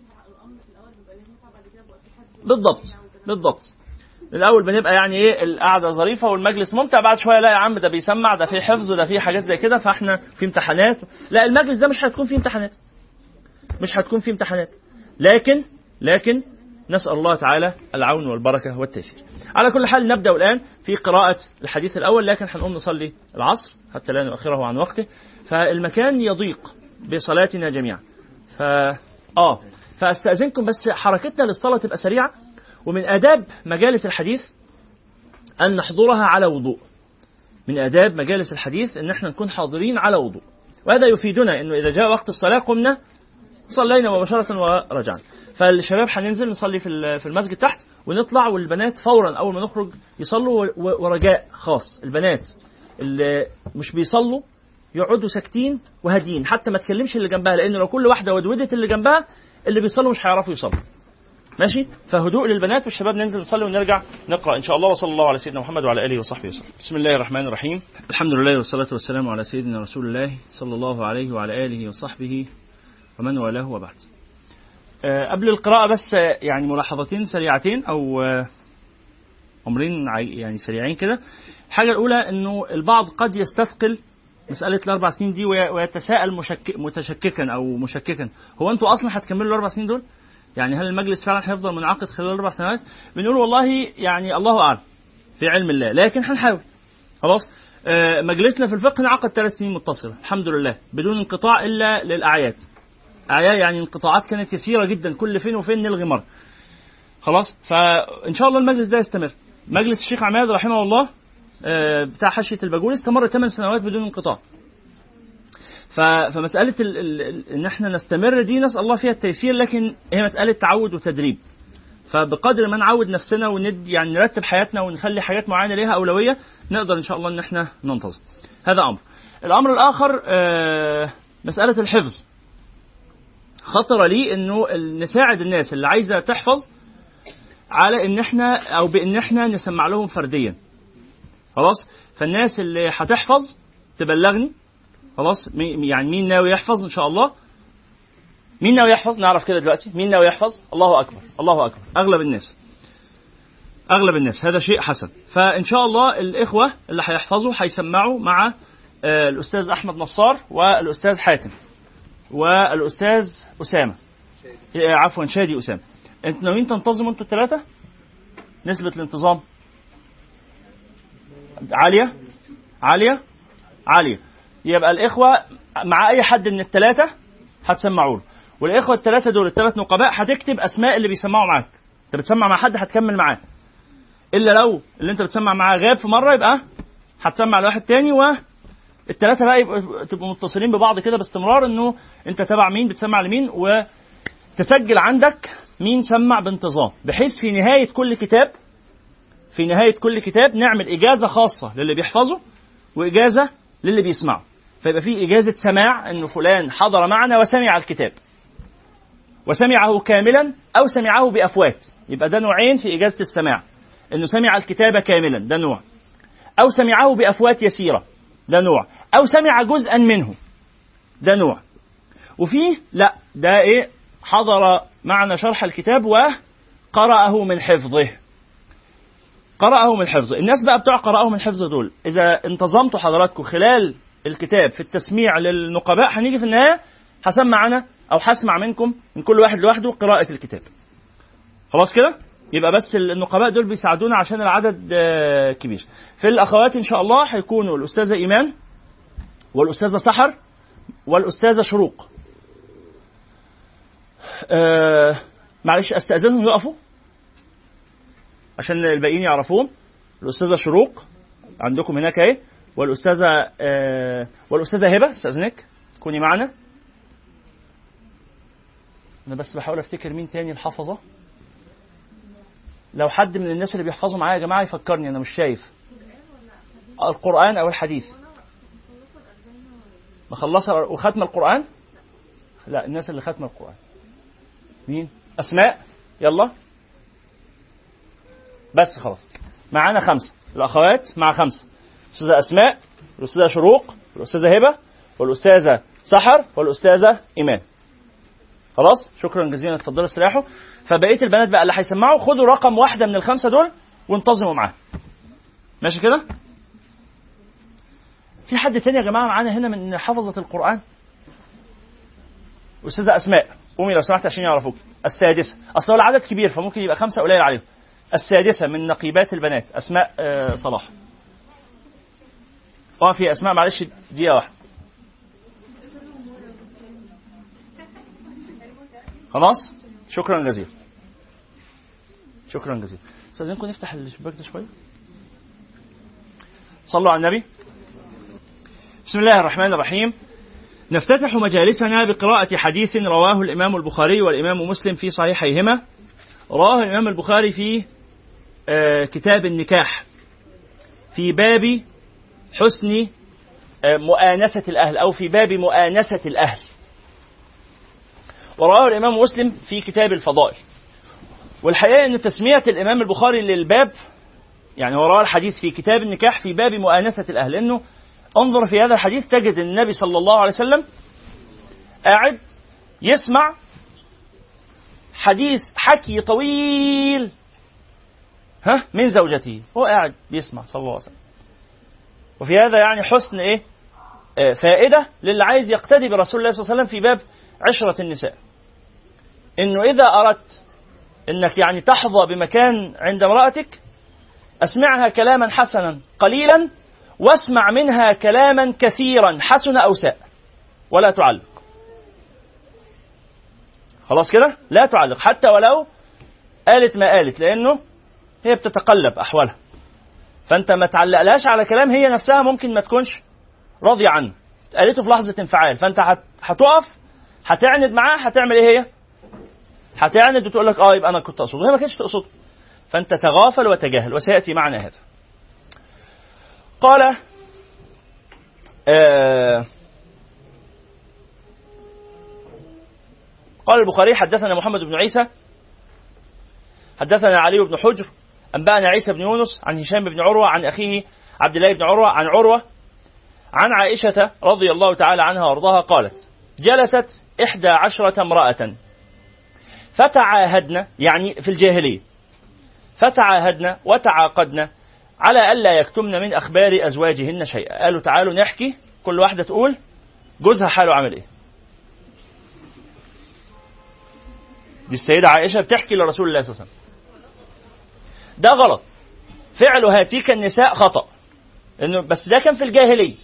بالضبط بالضبط الاول بنبقى يعني ايه القعده ظريفه والمجلس ممتع بعد شويه لا يا عم ده بيسمع ده في حفظ ده في حاجات زي كده فاحنا في امتحانات لا المجلس ده مش هتكون فيه امتحانات مش هتكون فيه امتحانات لكن لكن نسال الله تعالى العون والبركه والتيسير على كل حال نبدا الان في قراءه الحديث الاول لكن هنقوم نصلي العصر حتى لا نؤخره عن وقته فالمكان يضيق بصلاتنا جميعا ف اه فاستاذنكم بس حركتنا للصلاه تبقى سريعه ومن آداب مجالس الحديث أن نحضرها على وضوء من آداب مجالس الحديث أن احنا نكون حاضرين على وضوء وهذا يفيدنا أنه إذا جاء وقت الصلاة قمنا صلينا مباشرة ورجعنا فالشباب هننزل نصلي في في المسجد تحت ونطلع والبنات فورا أول ما نخرج يصلوا و- ورجاء خاص البنات اللي مش بيصلوا يقعدوا ساكتين وهاديين حتى ما تكلمش اللي جنبها لأنه لو كل واحدة ودودت اللي جنبها اللي بيصلوا مش هيعرفوا يصلوا ماشي فهدوء للبنات والشباب ننزل نصلي ونرجع نقرا ان شاء الله وصلى الله على سيدنا محمد وعلى اله وصحبه وسلم بسم الله الرحمن الرحيم الحمد لله والصلاه والسلام على سيدنا رسول الله صلى الله عليه وعلى اله وصحبه ومن والاه وبعد آه، قبل القراءة بس آه، يعني ملاحظتين سريعتين أو آه، أمرين عي- يعني سريعين كده الحاجة الأولى أنه البعض قد يستثقل مسألة الأربع سنين دي وي- ويتساءل مشك... متشككا أو مشككا هو أنتوا أصلا هتكملوا الأربع سنين دول؟ يعني هل المجلس فعلا هيفضل منعقد خلال الأربع سنوات؟ بنقول والله يعني الله أعلم في علم الله لكن هنحاول خلاص آه، مجلسنا في الفقه انعقد ثلاث سنين متصلة الحمد لله بدون انقطاع إلا للأعياد أعياد يعني انقطاعات كانت يسيرة جدا كل فين وفين نلغي مرة خلاص فإن شاء الله المجلس ده يستمر مجلس الشيخ عماد رحمه الله آه، بتاع حاشية الباجول استمر 8 سنوات بدون انقطاع ف- فمسألة ال- ال- ال- إن إحنا نستمر دي نسأل الله فيها التيسير لكن هي مسألة تعود وتدريب فبقدر ما نعود نفسنا وندي يعني نرتب حياتنا ونخلي حاجات معينة ليها أولوية نقدر إن شاء الله إن إحنا ننتظم هذا أمر الأمر الآخر آه، مسألة الحفظ خطر لي إنه ال- نساعد الناس اللي عايزة تحفظ على إن إحنا أو بإن إحنا نسمع لهم فرديا خلاص فالناس اللي هتحفظ تبلغني خلاص مي- يعني مين ناوي يحفظ ان شاء الله مين ناوي يحفظ نعرف كده دلوقتي مين ناوي يحفظ الله اكبر الله اكبر اغلب الناس اغلب الناس هذا شيء حسن فان شاء الله الاخوه اللي هيحفظوا هيسمعوا مع آه، الاستاذ احمد نصار والاستاذ حاتم والاستاذ اسامه آه، عفوا شادي اسامه انتوا ناويين تنتظموا انتوا الثلاثه نسبه الانتظام عاليه عاليه عاليه يبقى الاخوه مع اي حد من الثلاثه هتسمعوا له والاخوه الثلاثه دول الثلاث نقباء هتكتب اسماء اللي بيسمعوا معاك انت بتسمع مع حد هتكمل معاه الا لو اللي انت بتسمع معاه غاب في مره يبقى هتسمع لواحد تاني والثلاثه بقى يبقوا تبقوا متصلين ببعض كده باستمرار انه انت تبع مين بتسمع لمين وتسجل عندك مين سمع بانتظام بحيث في نهايه كل كتاب في نهايه كل كتاب نعمل اجازه خاصه للي بيحفظه واجازه للي بيسمعه فيبقى في اجازه سماع انه فلان حضر معنا وسمع الكتاب وسمعه كاملا او سمعه بافوات يبقى ده نوعين في اجازه السماع انه سمع الكتاب كاملا ده نوع او سمعه بافوات يسيره ده نوع او سمع جزءا منه ده نوع وفيه لا ده ايه حضر معنا شرح الكتاب وقرأه من حفظه قرأه من حفظه الناس بقى بتوع قرأه من حفظه دول إذا انتظمتوا حضراتكم خلال الكتاب في التسميع للنقباء هنيجي في النهاية هسمع أنا أو هسمع منكم من كل واحد لوحده قراءة الكتاب خلاص كده يبقى بس النقباء دول بيساعدونا عشان العدد آه، كبير في الأخوات إن شاء الله هيكونوا الأستاذة إيمان والأستاذة سحر والأستاذة شروق آه معلش استاذنهم يقفوا عشان الباقيين يعرفوهم الاستاذه شروق عندكم هناك اهي والاستاذه آه والاستاذه هبه استاذنك كوني معنا انا بس بحاول افتكر مين تاني الحفظه لو حد من الناس اللي بيحفظوا معايا يا جماعه يفكرني انا مش شايف القران او الحديث مخلصه وختم القران لا الناس اللي ختم القران مين اسماء يلا بس خلاص معانا خمسه الاخوات مع خمسه الاستاذه اسماء الاستاذه شروق الاستاذه هبه والاستاذه سحر والاستاذه ايمان خلاص شكرا جزيلا اتفضلوا استريحوا فبقيه البنات بقى اللي هيسمعوا خدوا رقم واحده من الخمسه دول وانتظموا معاه ماشي كده في حد تاني يا جماعه معانا هنا من حفظه القران استاذه اسماء قومي لو سمحت عشان يعرفوك السادسه اصل هو العدد كبير فممكن يبقى خمسه قليل عليهم السادسه من نقيبات البنات اسماء آه صلاح اقفي يا اسماء معلش دقيقه واحده خلاص شكرا جزيلا شكرا جزيلا استاذنكم نفتح الشباك ده شويه صلوا على النبي بسم الله الرحمن الرحيم نفتتح مجالسنا بقراءة حديث رواه الإمام البخاري والإمام مسلم في صحيحيهما رواه الإمام البخاري في آه، كتاب النكاح في باب حسن آه، مؤانسة الأهل أو في باب مؤانسة الأهل ورواه الإمام مسلم في كتاب الفضائل والحقيقة أن تسمية الإمام البخاري للباب يعني هو روى الحديث في كتاب النكاح في باب مؤانسة الأهل لأنه انظر في هذا الحديث تجد النبي صلى الله عليه وسلم قاعد يسمع حديث حكي طويل ها من زوجته هو قاعد بيسمع صلى الله عليه وسلم وفي هذا يعني حسن ايه آه فائده للي عايز يقتدي برسول الله صلى الله عليه وسلم في باب عشره النساء انه اذا اردت انك يعني تحظى بمكان عند امراتك اسمعها كلاما حسنا قليلا واسمع منها كلاما كثيرا حسن او ساء ولا تعلق خلاص كده لا تعلق حتى ولو قالت ما قالت لانه هي بتتقلب احوالها فانت ما تعلقلهاش على كلام هي نفسها ممكن ما تكونش راضيه عنه قالته في لحظه انفعال فانت هت- هتقف هتعند معاه هتعمل ايه هي هتعند وتقول لك اه يبقى انا كنت اقصده هي ما كانتش تقصده فانت تغافل وتجاهل وسياتي معنا هذا قال آه قال البخاري حدثنا محمد بن عيسى حدثنا علي بن حجر أنبأنا عيسى بن يونس عن هشام بن عروة عن أخيه عبد الله بن عروة عن عروة عن عائشة رضي الله تعالى عنها وارضاها قالت جلست إحدى عشرة امرأة فتعاهدن يعني في الجاهلية فتعاهدن وتعاقدن على ألا يكتمن من أخبار أزواجهن شيئا قالوا تعالوا نحكي كل واحدة تقول جوزها حاله عامل إيه دي السيدة عائشة بتحكي لرسول الله صلى الله عليه وسلم ده غلط فعل هاتيك النساء خطأ إنه بس ده كان في الجاهلية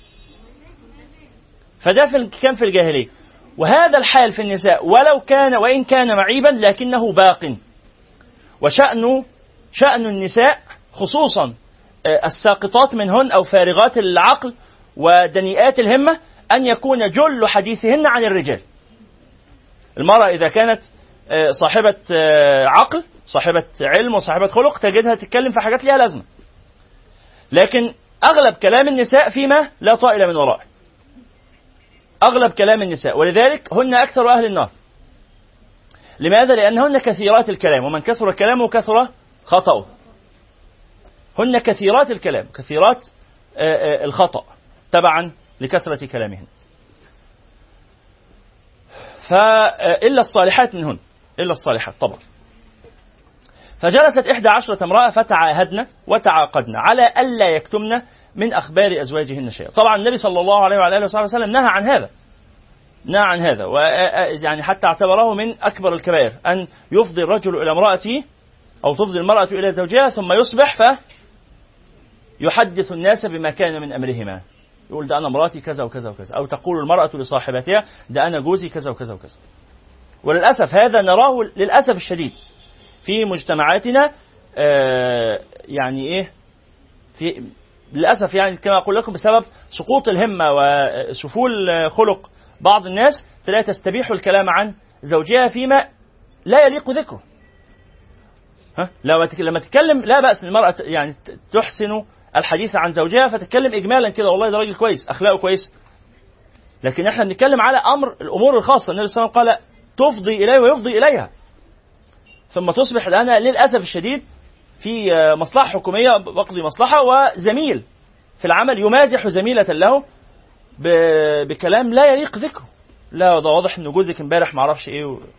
فده في كان في الجاهلية وهذا الحال في النساء ولو كان وإن كان معيبا لكنه باق وشأن شأن النساء خصوصا آه، الساقطات منهن أو فارغات العقل ودنيئات الهمة أن يكون جل حديثهن عن الرجال المرأة إذا كانت آه، صاحبة آه، عقل صاحبة علم وصاحبة خلق تجدها تتكلم في حاجات ليها لازمة لكن أغلب كلام النساء فيما لا طائل من ورائه أغلب كلام النساء ولذلك هن أكثر أهل النار لماذا؟ لأنهن كثيرات الكلام ومن كثر كلامه كثر خطأه هن كثيرات الكلام كثيرات آه، آه، الخطأ تبعا لكثرة كلامهن فإلا الصالحات منهن إلا الصالحات طبعا فجلست إحدى عشرة امرأة فتعاهدن وتعاقدن على ألا يكتمن من أخبار أزواجهن شيئا طبعا النبي صلى الله عليه وعلى آله وصحبه وسلم نهى عن هذا نهى عن هذا يعني حتى اعتبره من أكبر الكبائر أن يفضي الرجل إلى امرأته أو تفضي المرأة إلى زوجها ثم يصبح ف يحدث الناس بما كان من أمرهما يقول ده أنا مراتي كذا وكذا وكذا أو تقول المرأة لصاحبتها ده أنا جوزي كذا وكذا وكذا وللأسف هذا نراه للأسف الشديد في مجتمعاتنا آه يعني إيه في للأسف يعني كما أقول لكم بسبب سقوط الهمة وسفول خلق بعض الناس تلاقي تستبيح الكلام عن زوجها فيما لا يليق ذكره ها لما تتكلم لا بأس المرأة يعني تحسن الحديث عن زوجها فتتكلم إجمالا كده والله ده راجل كويس أخلاقه كويس لكن احنا بنتكلم على أمر الأمور الخاصة النبي صلى الله عليه وسلم قال تفضي إليه ويفضي إليها ثم تصبح الآن للأسف الشديد في مصلحة حكومية بقضي مصلحة وزميل في العمل يمازح زميلة له بكلام لا يليق ذكره لا ده واضح ان جوزك امبارح ما اعرفش ايه و...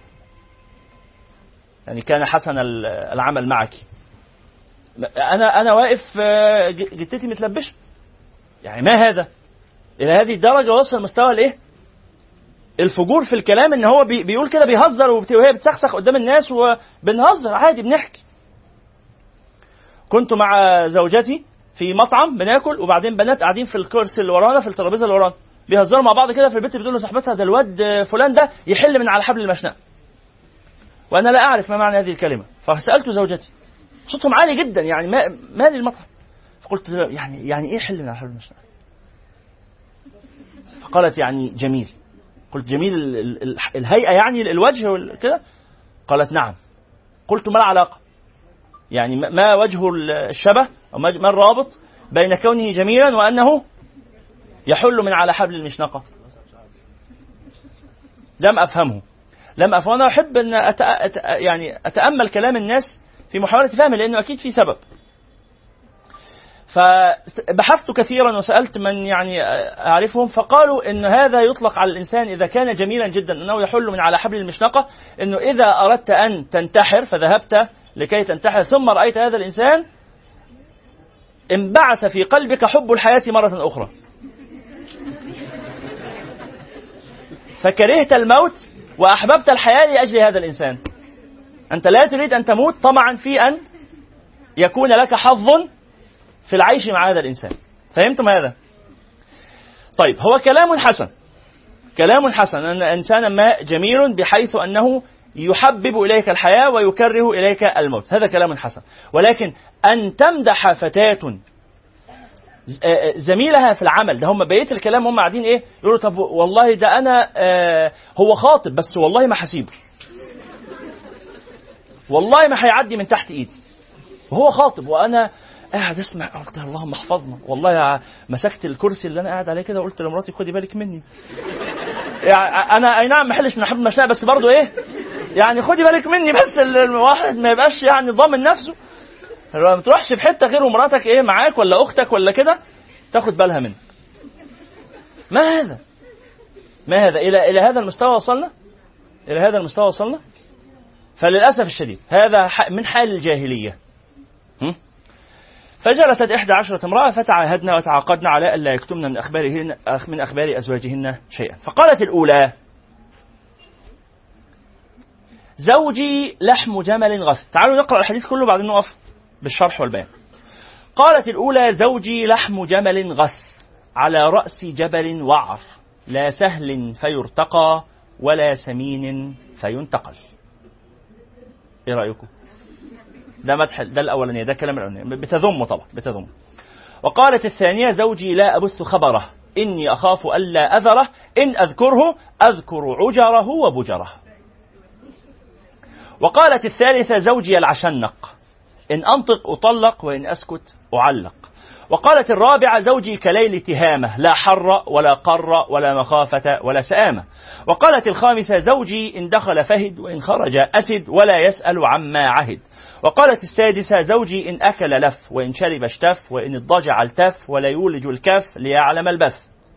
يعني كان حسن العمل معك انا انا واقف آه، جتتي متلبشه يعني ما هذا الى هذه الدرجه وصل مستوى الايه الفجور في الكلام ان هو بيقول كده بيهزر وهي بتسخسخ قدام الناس وبنهزر عادي بنحكي كنت مع زوجتي في مطعم بناكل وبعدين بنات قاعدين في الكرسي اللي ورانا في الترابيزه اللي ورانا بيهزروا مع بعض كده في البيت بتقول لصاحبتها ده الواد فلان ده يحل من على حبل المشنقه وانا لا اعرف ما معنى هذه الكلمه فسالت زوجتي صوتهم عالي جدا يعني ما مالي المطعم فقلت يعني يعني ايه حل من على حبل المشنقه فقالت يعني جميل قلت جميل الهيئه يعني الوجه كده قالت نعم قلت ما العلاقه يعني ما وجه الشبه أو ما الرابط بين كونه جميلا وأنه يحل من على حبل المشنقة لم أفهمه لم أفهمه أنا أحب أن أت... أت... يعني أتأمل كلام الناس في محاولة فهمه لأنه أكيد في سبب فبحثت كثيرا وسألت من يعني أعرفهم فقالوا أن هذا يطلق على الإنسان إذا كان جميلا جدا أنه يحل من على حبل المشنقة أنه إذا أردت أن تنتحر فذهبت لكي تنتحر ثم رأيت هذا الإنسان انبعث في قلبك حب الحياة مرة أخرى فكرهت الموت وأحببت الحياة لأجل هذا الإنسان أنت لا تريد أن تموت طمعا في أن يكون لك حظ في العيش مع هذا الإنسان فهمتم هذا؟ طيب هو كلام حسن كلام حسن أن إنسانا ما جميل بحيث أنه يحبب إليك الحياة ويكره إليك الموت هذا كلام حسن ولكن أن تمدح فتاة آه، آه، زميلها في العمل ده هم بقيه الكلام هم قاعدين ايه يقولوا طب والله ده انا آه هو خاطب بس والله ما هسيبه والله ما هيعدي من تحت ايدي وهو خاطب وانا قاعد اسمع قلت اللهم احفظنا والله مسكت الكرسي اللي انا قاعد عليه كده وقلت لمراتي خدي بالك مني يعني انا اي نعم ما حلش من حب المشنقه بس برضه ايه يعني خدي بالك مني بس الواحد ما يبقاش يعني ضامن نفسه ما تروحش في حته غير ومراتك ايه معاك ولا اختك ولا كده تاخد بالها منك ما هذا ما هذا إلى إلى هذا المستوى وصلنا إلى هذا المستوى وصلنا فللأسف الشديد هذا ح- من حال الجاهلية هم؟ فجلست إحدى عشرة امرأة فتعاهدنا وتعاقدنا على ألا يكتمن من أخبارهن من أخبار أزواجهن شيئا فقالت الأولى زوجي لحم جمل غث تعالوا نقرأ الحديث كله بعدين نقف بالشرح والبيان قالت الأولى زوجي لحم جمل غث على رأس جبل وعر لا سهل فيرتقى ولا سمين فينتقل ايه رأيكم ده مدح ده الأولانية ده كلام الأولانية بتذمه طبعا بتذمه وقالت الثانية زوجي لا أبث خبره إني أخاف ألا أذره إن أذكره أذكر عجره وبجره وقالت الثالثة زوجي العشنق إن أنطق أطلق وإن أسكت أعلق وقالت الرابعة زوجي كليل تهامة لا حر ولا قر ولا مخافة ولا سآمة وقالت الخامسة زوجي إن دخل فهد وإن خرج أسد ولا يسأل عما عهد وقالت السادسة زوجي إن أكل لف وإن شرب اشتف وإن اضطجع التف ولا يولج الكف ليعلم البث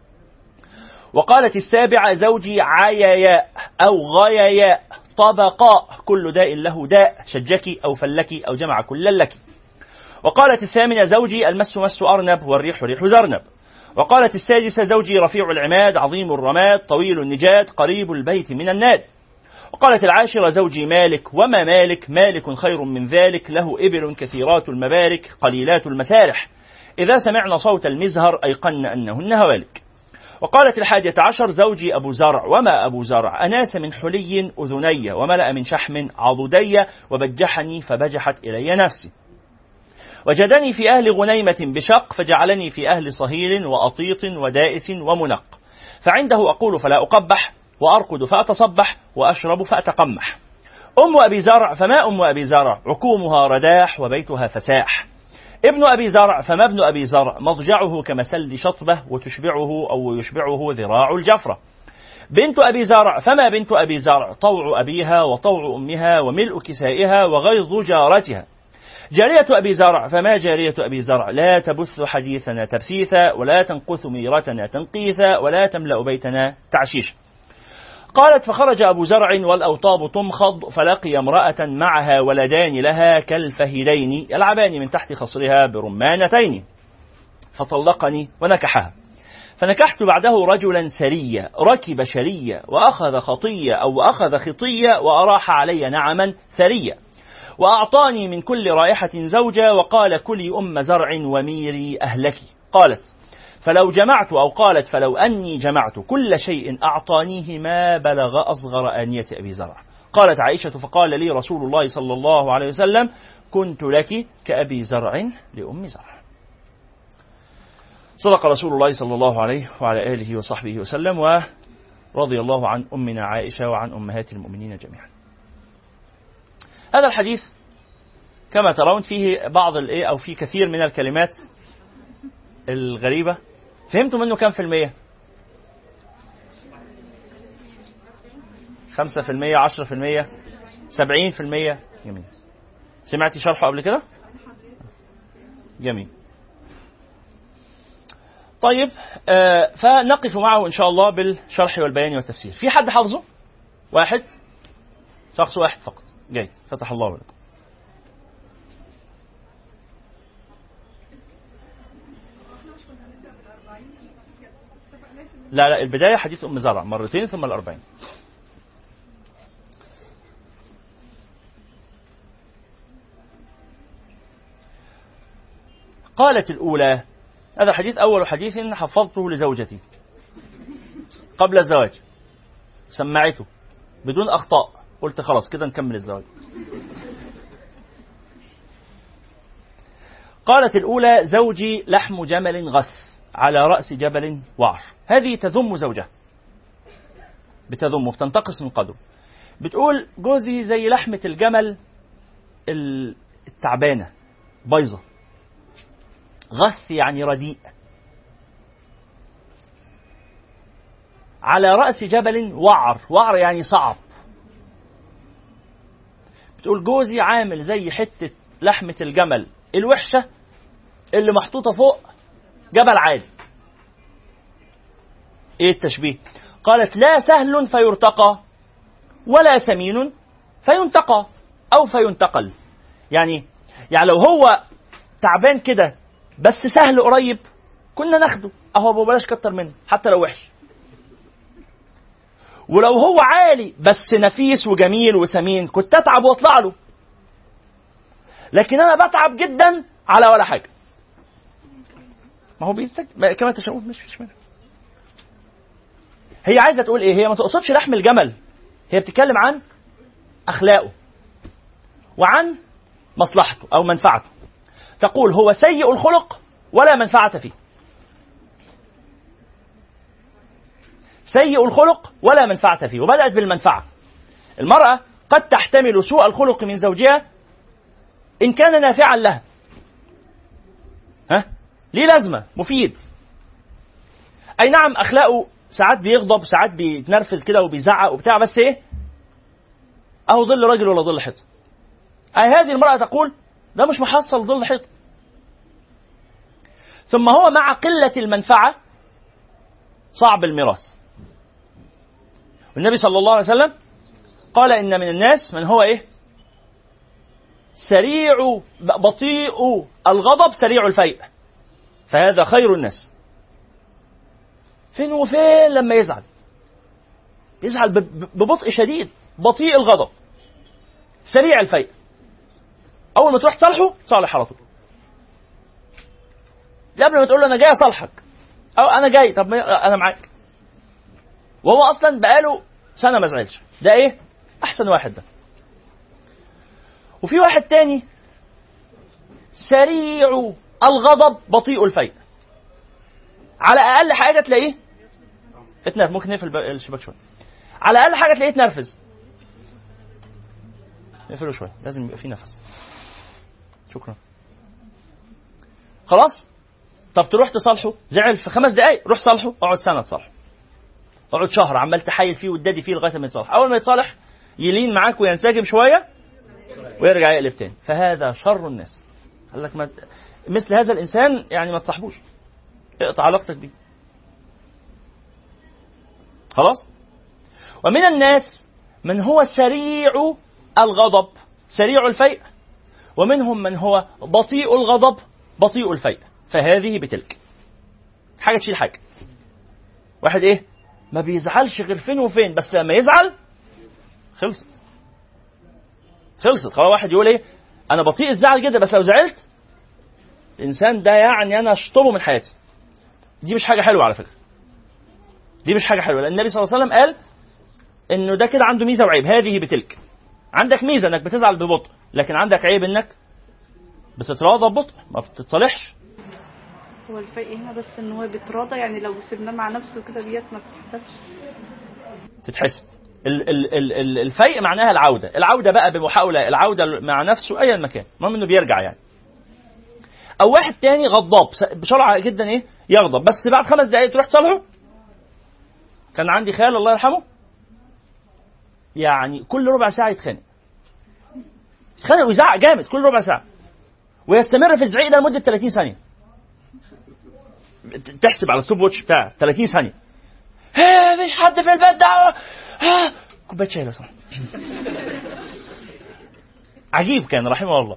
وقالت السابعة زوجي عياياء أو غياياء طبقاء كل داء له داء شجك أو فلك أو جمع كل لك وقالت الثامنة زوجي المس مس أرنب والريح ريح زرنب وقالت السادسة زوجي رفيع العماد عظيم الرماد طويل النجاد قريب البيت من الناد وقالت العاشرة زوجي مالك وما مالك مالك خير من ذلك له إبل كثيرات المبارك قليلات المسارح إذا سمعنا صوت المزهر أيقن أنهن هوالك وقالت الحادية عشر زوجي أبو زرع وما أبو زرع أناس من حلي أذني وملأ من شحم عضدي وبجحني فبجحت إلي نفسي وجدني في أهل غنيمة بشق فجعلني في أهل صهيل وأطيط ودائس ومنق فعنده أقول فلا أقبح وأرقد فأتصبح وأشرب فأتقمح أم أبي زرع فما أم أبي زرع عكومها رداح وبيتها فساح ابن أبي زرع فما ابن أبي زرع مضجعه كمسل شطبة وتشبعه أو يشبعه ذراع الجفرة بنت أبي زرع فما بنت أبي زرع طوع أبيها وطوع أمها وملء كسائها وغيظ جارتها جارية أبي زرع فما جارية أبي زرع لا تبث حديثنا تبثيثا ولا تنقث ميرتنا تنقيثا ولا تملأ بيتنا تعشيشا قالت فخرج أبو زرع والأوطاب تمخض فلقي امرأة معها ولدان لها كالفهيدين يلعبان من تحت خصرها برمانتين فطلقني ونكحها فنكحت بعده رجلا سريا ركب شريا وأخذ خطية أو أخذ خطية وأراح علي نعما ثريا وأعطاني من كل رائحة زوجة وقال كلي أم زرع وميري أهلك قالت فلو جمعت أو قالت فلو أني جمعت كل شيء أعطانيه ما بلغ أصغر آنية أبي زرع قالت عائشة فقال لي رسول الله صلى الله عليه وسلم كنت لك كأبي زرع لأم زرع صدق رسول الله صلى الله عليه وعلى آله وصحبه وسلم ورضي الله عن أمنا عائشة وعن أمهات المؤمنين جميعا هذا الحديث كما ترون فيه بعض الايه او في كثير من الكلمات الغريبه فهمتوا منه كم في المية؟ خمسة في المية عشرة في المية سبعين في المية جميل سمعتي شرحه قبل كده؟ جميل طيب آه فنقف معه إن شاء الله بالشرح والبيان والتفسير في حد حافظه؟ واحد شخص واحد فقط جيد فتح الله لكم لا لا البداية حديث أم زرع مرتين ثم الأربعين قالت الأولى هذا حديث أول حديث حفظته لزوجتي قبل الزواج سمعته بدون أخطاء قلت خلاص كده نكمل الزواج قالت الأولى زوجي لحم جمل غث على رأس جبل وعر هذه تذم زوجها بتذمه بتنتقص من قدره بتقول جوزي زي لحمة الجمل التعبانة بايظة غث يعني رديء على رأس جبل وعر وعر يعني صعب بتقول جوزي عامل زي حتة لحمة الجمل الوحشة اللي محطوطة فوق جبل عالي ايه التشبيه قالت لا سهل فيرتقى ولا سمين فينتقى أو فينتقل يعني يعني لو هو تعبان كده بس سهل قريب كنا ناخده اهو بلاش كتر منه حتى لو وحش ولو هو عالي بس نفيس وجميل وسمين كنت اتعب واطلع له لكن انا بتعب جدا على ولا حاجه ما هو بيستك كما تشاؤون مش مش منه هي عايزه تقول ايه هي ما تقصدش لحم الجمل هي بتتكلم عن اخلاقه وعن مصلحته او منفعته تقول هو سيء الخلق ولا منفعه فيه سيء الخلق ولا منفعة فيه وبدأت بالمنفعة المرأة قد تحتمل سوء الخلق من زوجها إن كان نافعا لها ها ليه لازمة مفيد أي نعم أخلاقه ساعات بيغضب ساعات بيتنرفز كده وبيزعق وبتاع بس إيه أهو ظل راجل ولا ظل حيط أي هذه المرأة تقول ده مش محصل ظل حيط ثم هو مع قلة المنفعة صعب الميراث والنبي صلى الله عليه وسلم قال إن من الناس من هو إيه سريع بطيء الغضب سريع الفيء فهذا خير الناس فين وفين لما يزعل يزعل ببطء شديد بطيء الغضب سريع الفيء اول ما تروح تصالحه تصالح على طول قبل ما تقول له انا جاي اصالحك او انا جاي طب انا معاك وهو اصلا بقاله سنه ما زعلش ده ايه احسن واحد ده وفي واحد تاني سريع الغضب بطيء الفيء على اقل حاجه تلاقيه اتنرف ممكن نقفل الشباك شويه على اقل حاجه تلاقيه اتنرفز نقفله شويه لازم يبقى في نفس شكرا خلاص طب تروح تصالحه زعل في خمس دقايق روح صالحه اقعد سنه تصالحه اقعد شهر عمال تحايل فيه وتدادي فيه لغايه ما يتصالح اول ما يتصالح يلين معاك وينسجم شويه ويرجع يقلب تاني فهذا شر الناس قال لك ما مثل هذا الانسان يعني ما تصاحبوش اقطع علاقتك بيه خلاص ومن الناس من هو سريع الغضب سريع الفيء ومنهم من هو بطيء الغضب بطيء الفيء فهذه بتلك حاجه تشيل حاجه واحد ايه ما بيزعلش غير فين وفين بس لما يزعل خلصت خلصت خلاص واحد يقول ايه انا بطيء الزعل جدا بس لو زعلت الانسان ده يعني انا اشطبه من حياتي دي مش حاجه حلوه على فكره دي مش حاجه حلوه لان النبي صلى الله عليه وسلم قال انه ده كده عنده ميزه وعيب هذه بتلك عندك ميزه انك بتزعل ببطء لكن عندك عيب انك بتتراضى ببطء ما بتتصالحش هو الفرق هنا بس ان هو بيتراضى يعني لو سيبناه مع نفسه كده ديت ما تتحسبش تتحسب ال- ال- ال- ال- الفيء معناها العوده العوده بقى بمحاوله العوده مع نفسه ايا مكان المهم انه بيرجع يعني او واحد تاني غضاب س- بسرعه جدا ايه يغضب بس بعد خمس دقائق تروح تصالحه كان عندي خال الله يرحمه يعني كل ربع ساعه يتخانق يتخانق ويزعق جامد كل ربع ساعه ويستمر في الزعيق ده لمده 30 ثانيه تحسب على الستوب واتش بتاع 30 ثانيه ها مفيش حد في البيت ده ها كوبايه شاي لو سمحت عجيب كان رحمه الله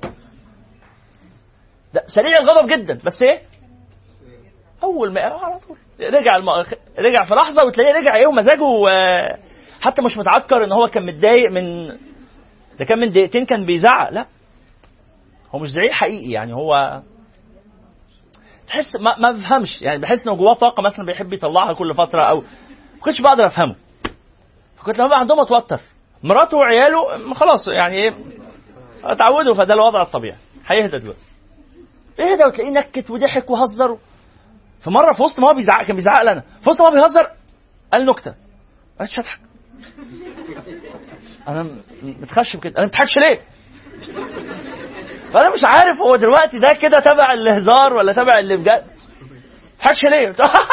ده سريع الغضب جدا بس ايه اول ما على طول رجع الم... رجع في لحظه وتلاقيه رجع ايه ومزاجه آه، حتى مش متعكر ان هو كان متضايق من ده كان من دقيقتين كان بيزعق لا هو مش زعيق حقيقي يعني هو تحس ما, ما بفهمش يعني بحس انه جواه طاقه مثلا بيحب يطلعها كل فتره او ما كنتش بقدر افهمه فكنت لما عندهم اتوتر مراته وعياله خلاص يعني ايه اتعودوا فده الوضع الطبيعي هيهدى دلوقتي اهدى وتلاقيه نكت وضحك وهزر فمره في وسط ما هو بيزعق كان بيزعق لنا في وسط ما هو بيهزر قال نكته ما قلتش اضحك انا م- متخشب كده انا ما بتضحكش ليه؟ فانا مش عارف هو دلوقتي ده كده تبع الهزار ولا تبع اللي بجد ما بتضحكش ليه؟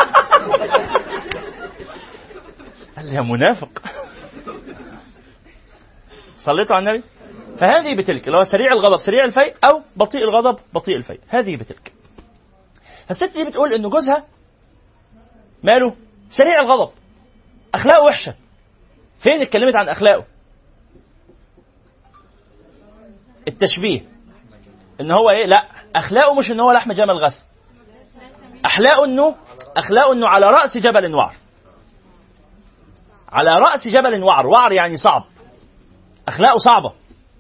قال لي يا منافق صليتوا على النبي فهذه بتلك اللي هو سريع الغضب سريع الفيء او بطيء الغضب بطيء الفيء هذه بتلك فالست دي بتقول ان جوزها ماله سريع الغضب اخلاقه وحشه فين اتكلمت عن اخلاقه التشبيه ان هو ايه لا اخلاقه مش ان هو لحم جمل غث اخلاقه انه اخلاقه انه على راس جبل وعر على راس جبل وعر وعر يعني صعب اخلاقه صعبه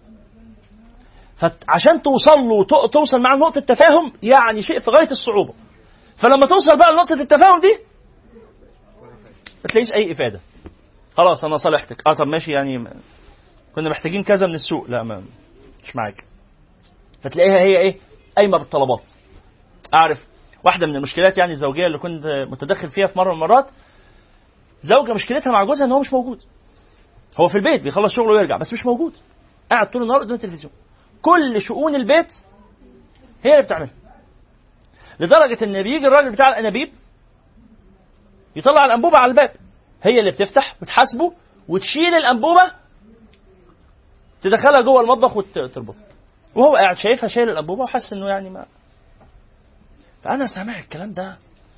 فعشان توصل له توصل معاه نقطه تفاهم يعني شيء في غايه الصعوبه فلما توصل بقى لنقطه التفاهم دي ما تلاقيش اي افاده خلاص انا صالحتك اه طب ماشي يعني كنا محتاجين كذا من السوق لا ما مش معاك فتلاقيها هي ايه قايمه بالطلبات اعرف واحده من المشكلات يعني الزوجيه اللي كنت متدخل فيها في مره من المرات زوجة مشكلتها مع جوزها ان هو مش موجود هو في البيت بيخلص شغله ويرجع بس مش موجود قاعد طول النهار قدام التلفزيون كل شؤون البيت هي اللي بتعملها لدرجة ان بيجي الراجل بتاع الانابيب يطلع الانبوبة على الباب هي اللي بتفتح وتحاسبه وتشيل الانبوبة تدخلها جوه المطبخ وتربطها وهو قاعد شايفها شايل الانبوبة وحاسس انه يعني ما فانا سامع الكلام ده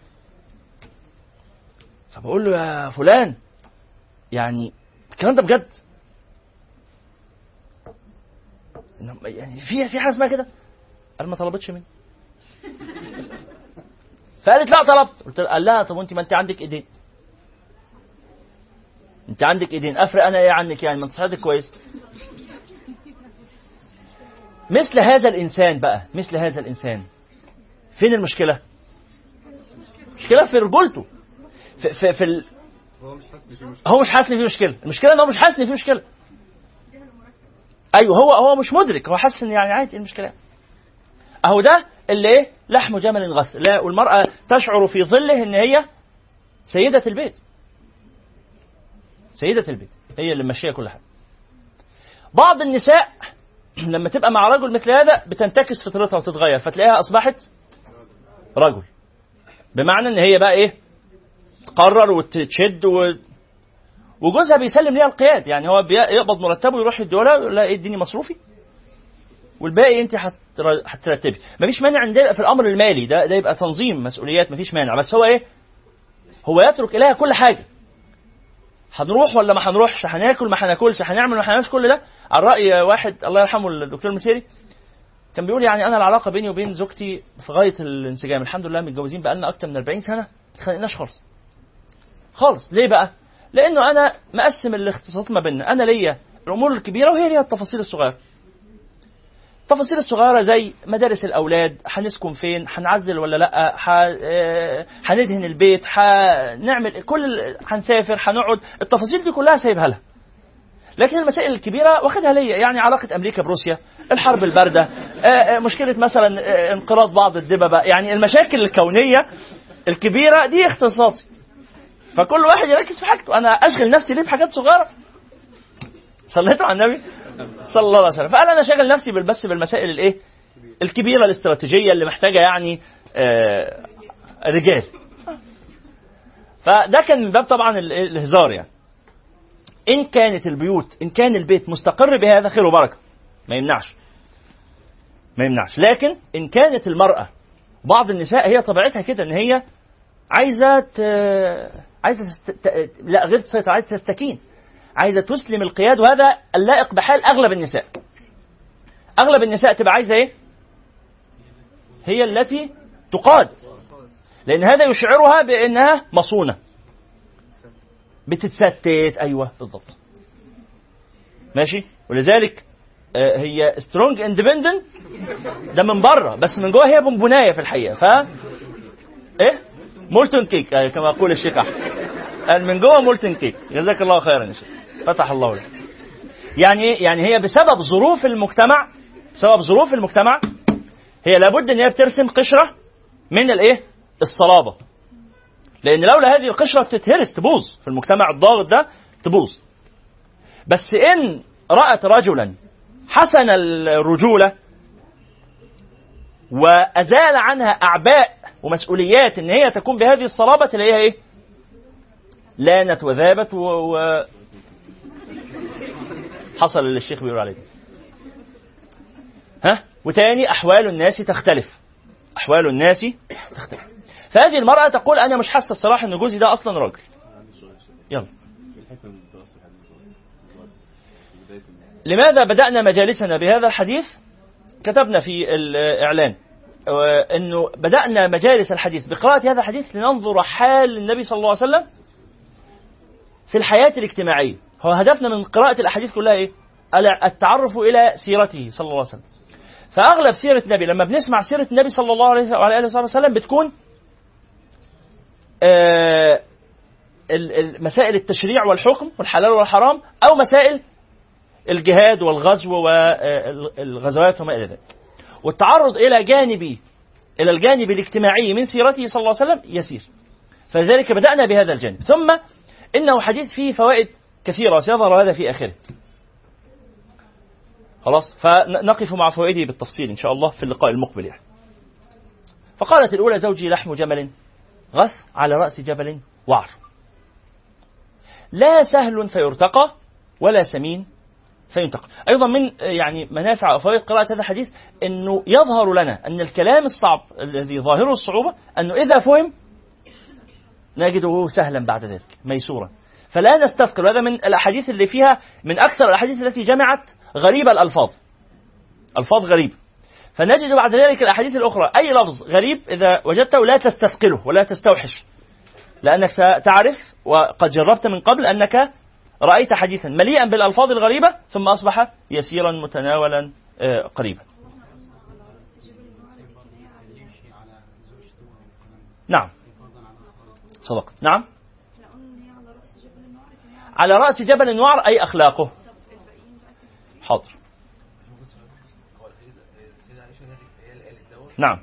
فبقول له يا فلان يعني الكلام ده بجد يعني في في حاجه اسمها كده قال ما طلبتش مني فقالت لا طلبت قلت قال لها طب وانت ما انت عندك ايدين انت عندك ايدين افرق انا ايه عنك يعني ما انت صحتك كويس مثل هذا الانسان بقى مثل هذا الانسان فين المشكله مشكله في رجولته في في, في ال... هو مش حاسس فيه مشكله هو مش حاسس فيه مشكله المشكله ان هو مش حاسس فيه مشكله ايوه هو هو مش مدرك هو حاسس ان يعني عادي ايه المشكله اهو ده اللي ايه لحم جمل غث لا والمراه تشعر في ظله ان هي سيده البيت سيده البيت هي اللي ماشيه كل حاجه بعض النساء لما تبقى مع رجل مثل هذا بتنتكس فطرتها وتتغير فتلاقيها اصبحت رجل بمعنى ان هي بقى ايه تقرر وتشد و... وجوزها بيسلم ليها القياد يعني هو بيقبض مرتبه ويروح يديها يقول لها اديني مصروفي والباقي انت هترتبي مفيش مانع ان ده في الامر المالي ده ده يبقى تنظيم مسؤوليات مفيش مانع بس هو ايه هو يترك اليها كل حاجه هنروح ولا ما هنروحش هناكل ما هناكلش هنعمل ما هنعملش كل ده على راي واحد الله يرحمه الدكتور المسيري كان بيقول يعني انا العلاقه بيني وبين زوجتي في غايه الانسجام الحمد لله متجوزين بقالنا اكتر من 40 سنه ما اتخانقناش خالص خالص ليه بقى لانه انا مقسم الاختصاصات ما بيننا انا ليا الامور الكبيره وهي ليها التفاصيل الصغيره التفاصيل الصغيره زي مدارس الاولاد هنسكن فين هنعزل ولا لا هندهن البيت هنعمل كل هنسافر هنقعد التفاصيل دي كلها سايبها لها لكن المسائل الكبيره واخدها ليا يعني علاقه امريكا بروسيا الحرب البارده مشكله مثلا انقراض بعض الدببه يعني المشاكل الكونيه الكبيره دي اختصاصي فكل واحد يركز في حاجته انا اشغل نفسي ليه بحاجات صغيره صليتوا على النبي صلى الله عليه وسلم فقال انا شاغل نفسي بس بالمسائل الايه الكبيره الاستراتيجيه اللي محتاجه يعني آه رجال فده كان من باب طبعا الهزار يعني ان كانت البيوت ان كان البيت مستقر بهذا خير وبركه ما يمنعش ما يمنعش لكن ان كانت المراه بعض النساء هي طبيعتها كده ان هي عايزه ت... عايزه تست... لا غير تسيطر عايزه تستكين عايزه تسلم القياد وهذا اللائق بحال اغلب النساء اغلب النساء تبقى عايزه ايه هي التي تقاد لان هذا يشعرها بانها مصونه بتتستت ايوه بالضبط ماشي ولذلك هي سترونج اندبندنت ده من بره بس من جوه هي بونبونايه في الحقيقه ف ايه مولتون كيك كما يقول الشيخ احمد قال من جوه مولتون كيك جزاك الله خيرا يا شيخ فتح الله لك يعني يعني هي بسبب ظروف المجتمع بسبب ظروف المجتمع هي لابد ان هي بترسم قشره من الايه الصلابه لان لولا هذه القشره تتهرس تبوظ في المجتمع الضاغط ده تبوظ بس ان رات رجلا حسن الرجوله وازال عنها اعباء ومسؤوليات ان هي تكون بهذه الصلابه تلاقيها ايه؟ لانت وذابت و, و... حصل اللي الشيخ بيقول عليه ها وتاني احوال الناس تختلف احوال الناس تختلف فهذه المراه تقول انا مش حاسه الصراحه ان جوزي ده اصلا راجل يلا لماذا بدأنا مجالسنا بهذا الحديث كتبنا في الإعلان آه، أنه بدأنا مجالس الحديث بقراءة هذا الحديث لننظر حال النبي صلى الله عليه وسلم في الحياة الاجتماعية هو هدفنا من قراءة الأحاديث كلها إيه؟ التعرف إلى سيرته صلى الله عليه وسلم فأغلب سيرة النبي لما بنسمع سيرة النبي صلى الله عليه وعلى آله وسلم بتكون آه مسائل التشريع والحكم والحلال والحرام أو مسائل الجهاد والغزو والغزوات وما إلى ذلك والتعرض إلى جانب إلى الجانب الاجتماعي من سيرته صلى الله عليه وسلم يسير فلذلك بدأنا بهذا الجانب ثم إنه حديث فيه فوائد كثيرة سيظهر هذا في آخره خلاص فنقف مع فوائده بالتفصيل إن شاء الله في اللقاء المقبل يعني. فقالت الأولى زوجي لحم جمل غث على رأس جبل وعر لا سهل فيرتقى ولا سمين فينتقل أيضا من يعني منافع أو فوائد قراءة هذا الحديث أنه يظهر لنا أن الكلام الصعب الذي ظاهره الصعوبة أنه إذا فهم نجده سهلا بعد ذلك ميسورا فلا نستثقل هذا من الأحاديث اللي فيها من أكثر الأحاديث التي جمعت غريب الألفاظ ألفاظ غريبة فنجد بعد ذلك الأحاديث الأخرى أي لفظ غريب إذا وجدته لا تستثقله ولا تستوحش لأنك ستعرف وقد جربت من قبل أنك رأيت حديثا مليئا بالألفاظ الغريبة ثم أصبح يسيرا متناولا آه، قريبا نعم صدقت نعم على رأس جبل وعر أي أخلاقه حاضر نعم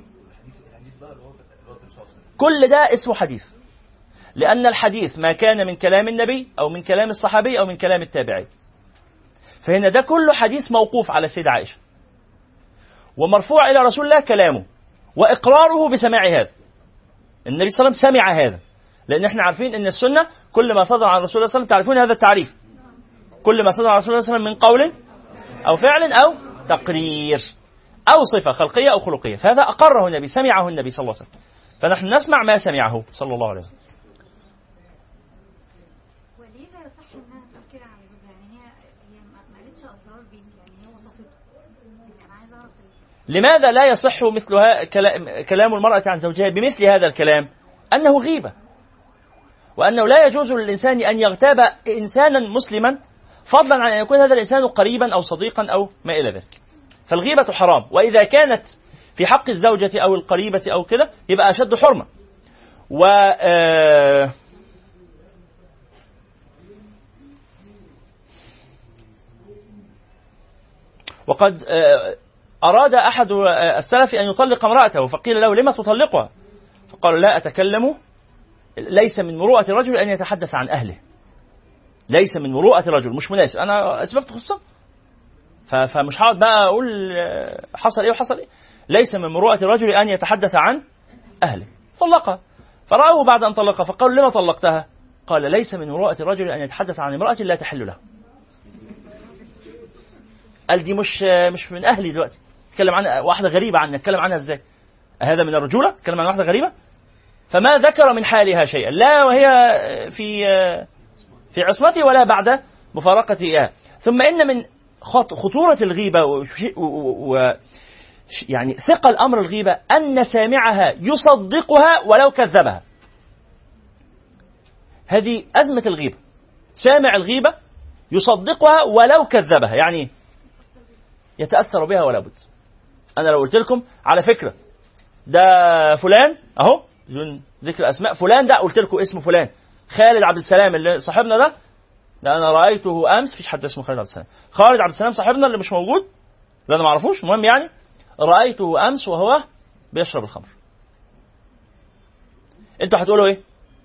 كل ده اسمه حديث لأن الحديث ما كان من كلام النبي أو من كلام الصحابي أو من كلام التابعي فهنا ده كله حديث موقوف على السيدة عائشة ومرفوع إلى رسول الله كلامه وإقراره بسماع هذا النبي صلى الله عليه وسلم سمع هذا لأن احنا عارفين أن السنة كل ما صدر عن رسول الله صلى الله عليه وسلم تعرفون هذا التعريف كل ما صدر عن رسول الله صلى الله عليه وسلم من قول أو فعل أو تقرير أو صفة خلقية أو خلقية فهذا أقره النبي سمعه النبي صلى الله عليه وسلم فنحن نسمع ما سمعه صلى الله عليه وسلم لماذا لا يصح مثل كلام المرأة عن زوجها بمثل هذا الكلام أنه غيبة وأنه لا يجوز للإنسان أن يغتاب إنسانا مسلما فضلا عن أن يكون هذا الإنسان قريبا أو صديقا أو ما إلى ذلك فالغيبة حرام وإذا كانت في حق الزوجة أو القريبة أو كده يبقى أشد حرمة و آه، وقد آه، أراد أحد السلف أن يطلق امرأته فقيل له لما تطلقها فقال لا أتكلم ليس من مروءة الرجل أن يتحدث عن أهله ليس من مروءة الرجل مش مناسب أنا أسباب تخصه فمش هقعد بقى أقول حصل إيه وحصل إيه ليس من مروءة الرجل أن يتحدث عن أهله طلقها فرأوه بعد أن طلقها فقالوا لما طلقتها قال ليس من مروءة الرجل أن يتحدث عن امرأة لا تحل له قال دي مش مش من أهلي دلوقتي تكلم عن واحدة غريبة عنها اتكلم عنها ازاي هذا من الرجولة تكلم عن واحدة غريبة فما ذكر من حالها شيئا لا وهي في في عصمته ولا بعد مفارقته إياه ثم إن من خطورة الغيبة و يعني ثقل أمر الغيبة أن سامعها يصدقها ولو كذبها هذه أزمة الغيبة سامع الغيبة يصدقها ولو كذبها يعني يتأثر بها ولا بد أنا لو قلت لكم على فكرة ده فلان أهو بدون ذكر أسماء فلان ده قلت لكم اسمه فلان خالد عبد السلام اللي صاحبنا ده ده أنا رأيته أمس فيش حد اسمه خالد عبد السلام خالد عبد السلام صاحبنا اللي مش موجود اللي أنا ما أعرفوش المهم يعني رأيته أمس وهو بيشرب الخمر انتوا هتقولوا ايه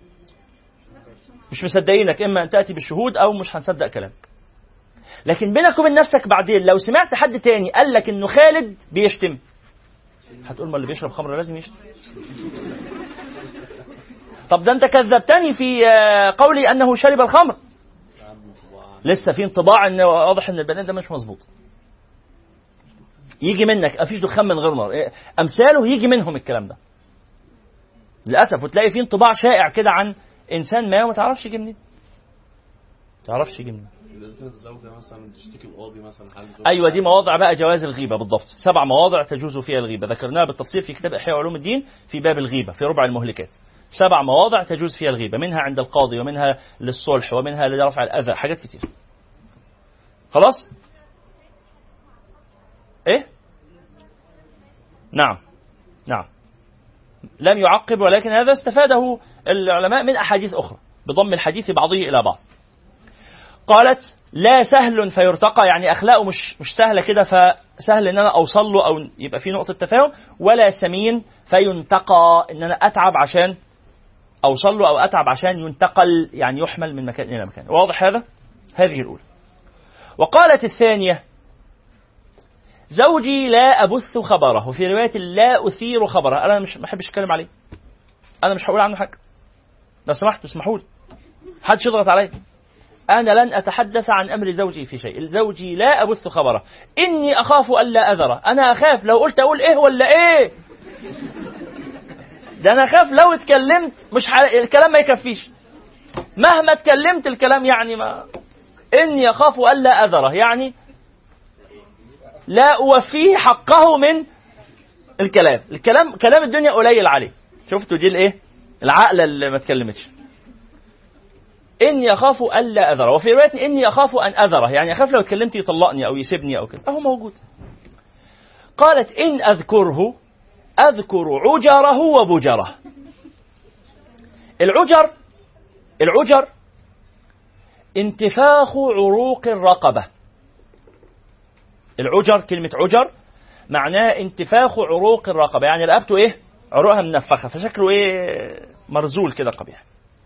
مش مصدقينك اما ان تاتي بالشهود او مش هنصدق كلامك لكن بينك وبين نفسك بعدين لو سمعت حد تاني قال لك انه خالد بيشتم هتقول ما اللي بيشرب خمر لازم يشتم طب ده انت كذبتني في آه، قولي انه شرب الخمر لسه في انطباع ان واضح ان البنات ده مش مظبوط يجي منك افيش دخان من غير نار إيه، امثاله يجي منهم الكلام ده للاسف وتلاقي في انطباع شائع كده عن انسان ما وما تعرفش يجي منين تعرفش يجي منين اذا كانت الزوجه مثلا تشتكي القاضي مثلا حال ايوه دي مواضع بقى جواز الغيبه بالضبط سبع مواضع تجوز فيها الغيبه ذكرناها بالتفصيل في كتاب احياء علوم الدين في باب الغيبه في ربع المهلكات سبع مواضع تجوز فيها الغيبه منها عند القاضي ومنها للصلح ومنها لرفع الاذى حاجات كتير خلاص ايه نعم نعم لم يعقب ولكن هذا استفاده العلماء من احاديث اخرى بضم الحديث بعضه الى بعض قالت لا سهل فيرتقى يعني اخلاقه مش مش سهله كده فسهل ان انا اوصل له او يبقى في نقطه تفاهم ولا سمين فينتقى ان انا اتعب عشان اوصل له او اتعب عشان ينتقل يعني يحمل من مكان الى مكان واضح هذا هذه الاولى وقالت الثانيه زوجي لا ابث خبره وفي روايه لا اثير خبره انا مش ما بحبش اتكلم عليه انا مش هقول عنه حاجه لو سمحت اسمحوا لي محدش يضغط عليا أنا لن أتحدث عن أمر زوجي في شيء زوجي لا أبث خبره إني أخاف ألا أذره أنا أخاف لو قلت أقول إيه ولا إيه ده أنا أخاف لو اتكلمت مش ح... الكلام ما يكفيش مهما اتكلمت الكلام يعني ما إني أخاف ألا أذره يعني لا أوفيه حقه من الكلام الكلام كلام الدنيا قليل عليه شفتوا دي الايه العقله اللي ما اتكلمتش اني اخاف الا اذره وفي روايه اني اخاف ان اذره يعني اخاف لو اتكلمت يطلقني او يسيبني او كده اهو موجود قالت ان اذكره اذكر عجره وبجره العجر العجر انتفاخ عروق الرقبه العجر كلمه عجر معناه انتفاخ عروق الرقبه يعني رقبته ايه عروقها منفخه فشكله ايه مرزول كده قبيح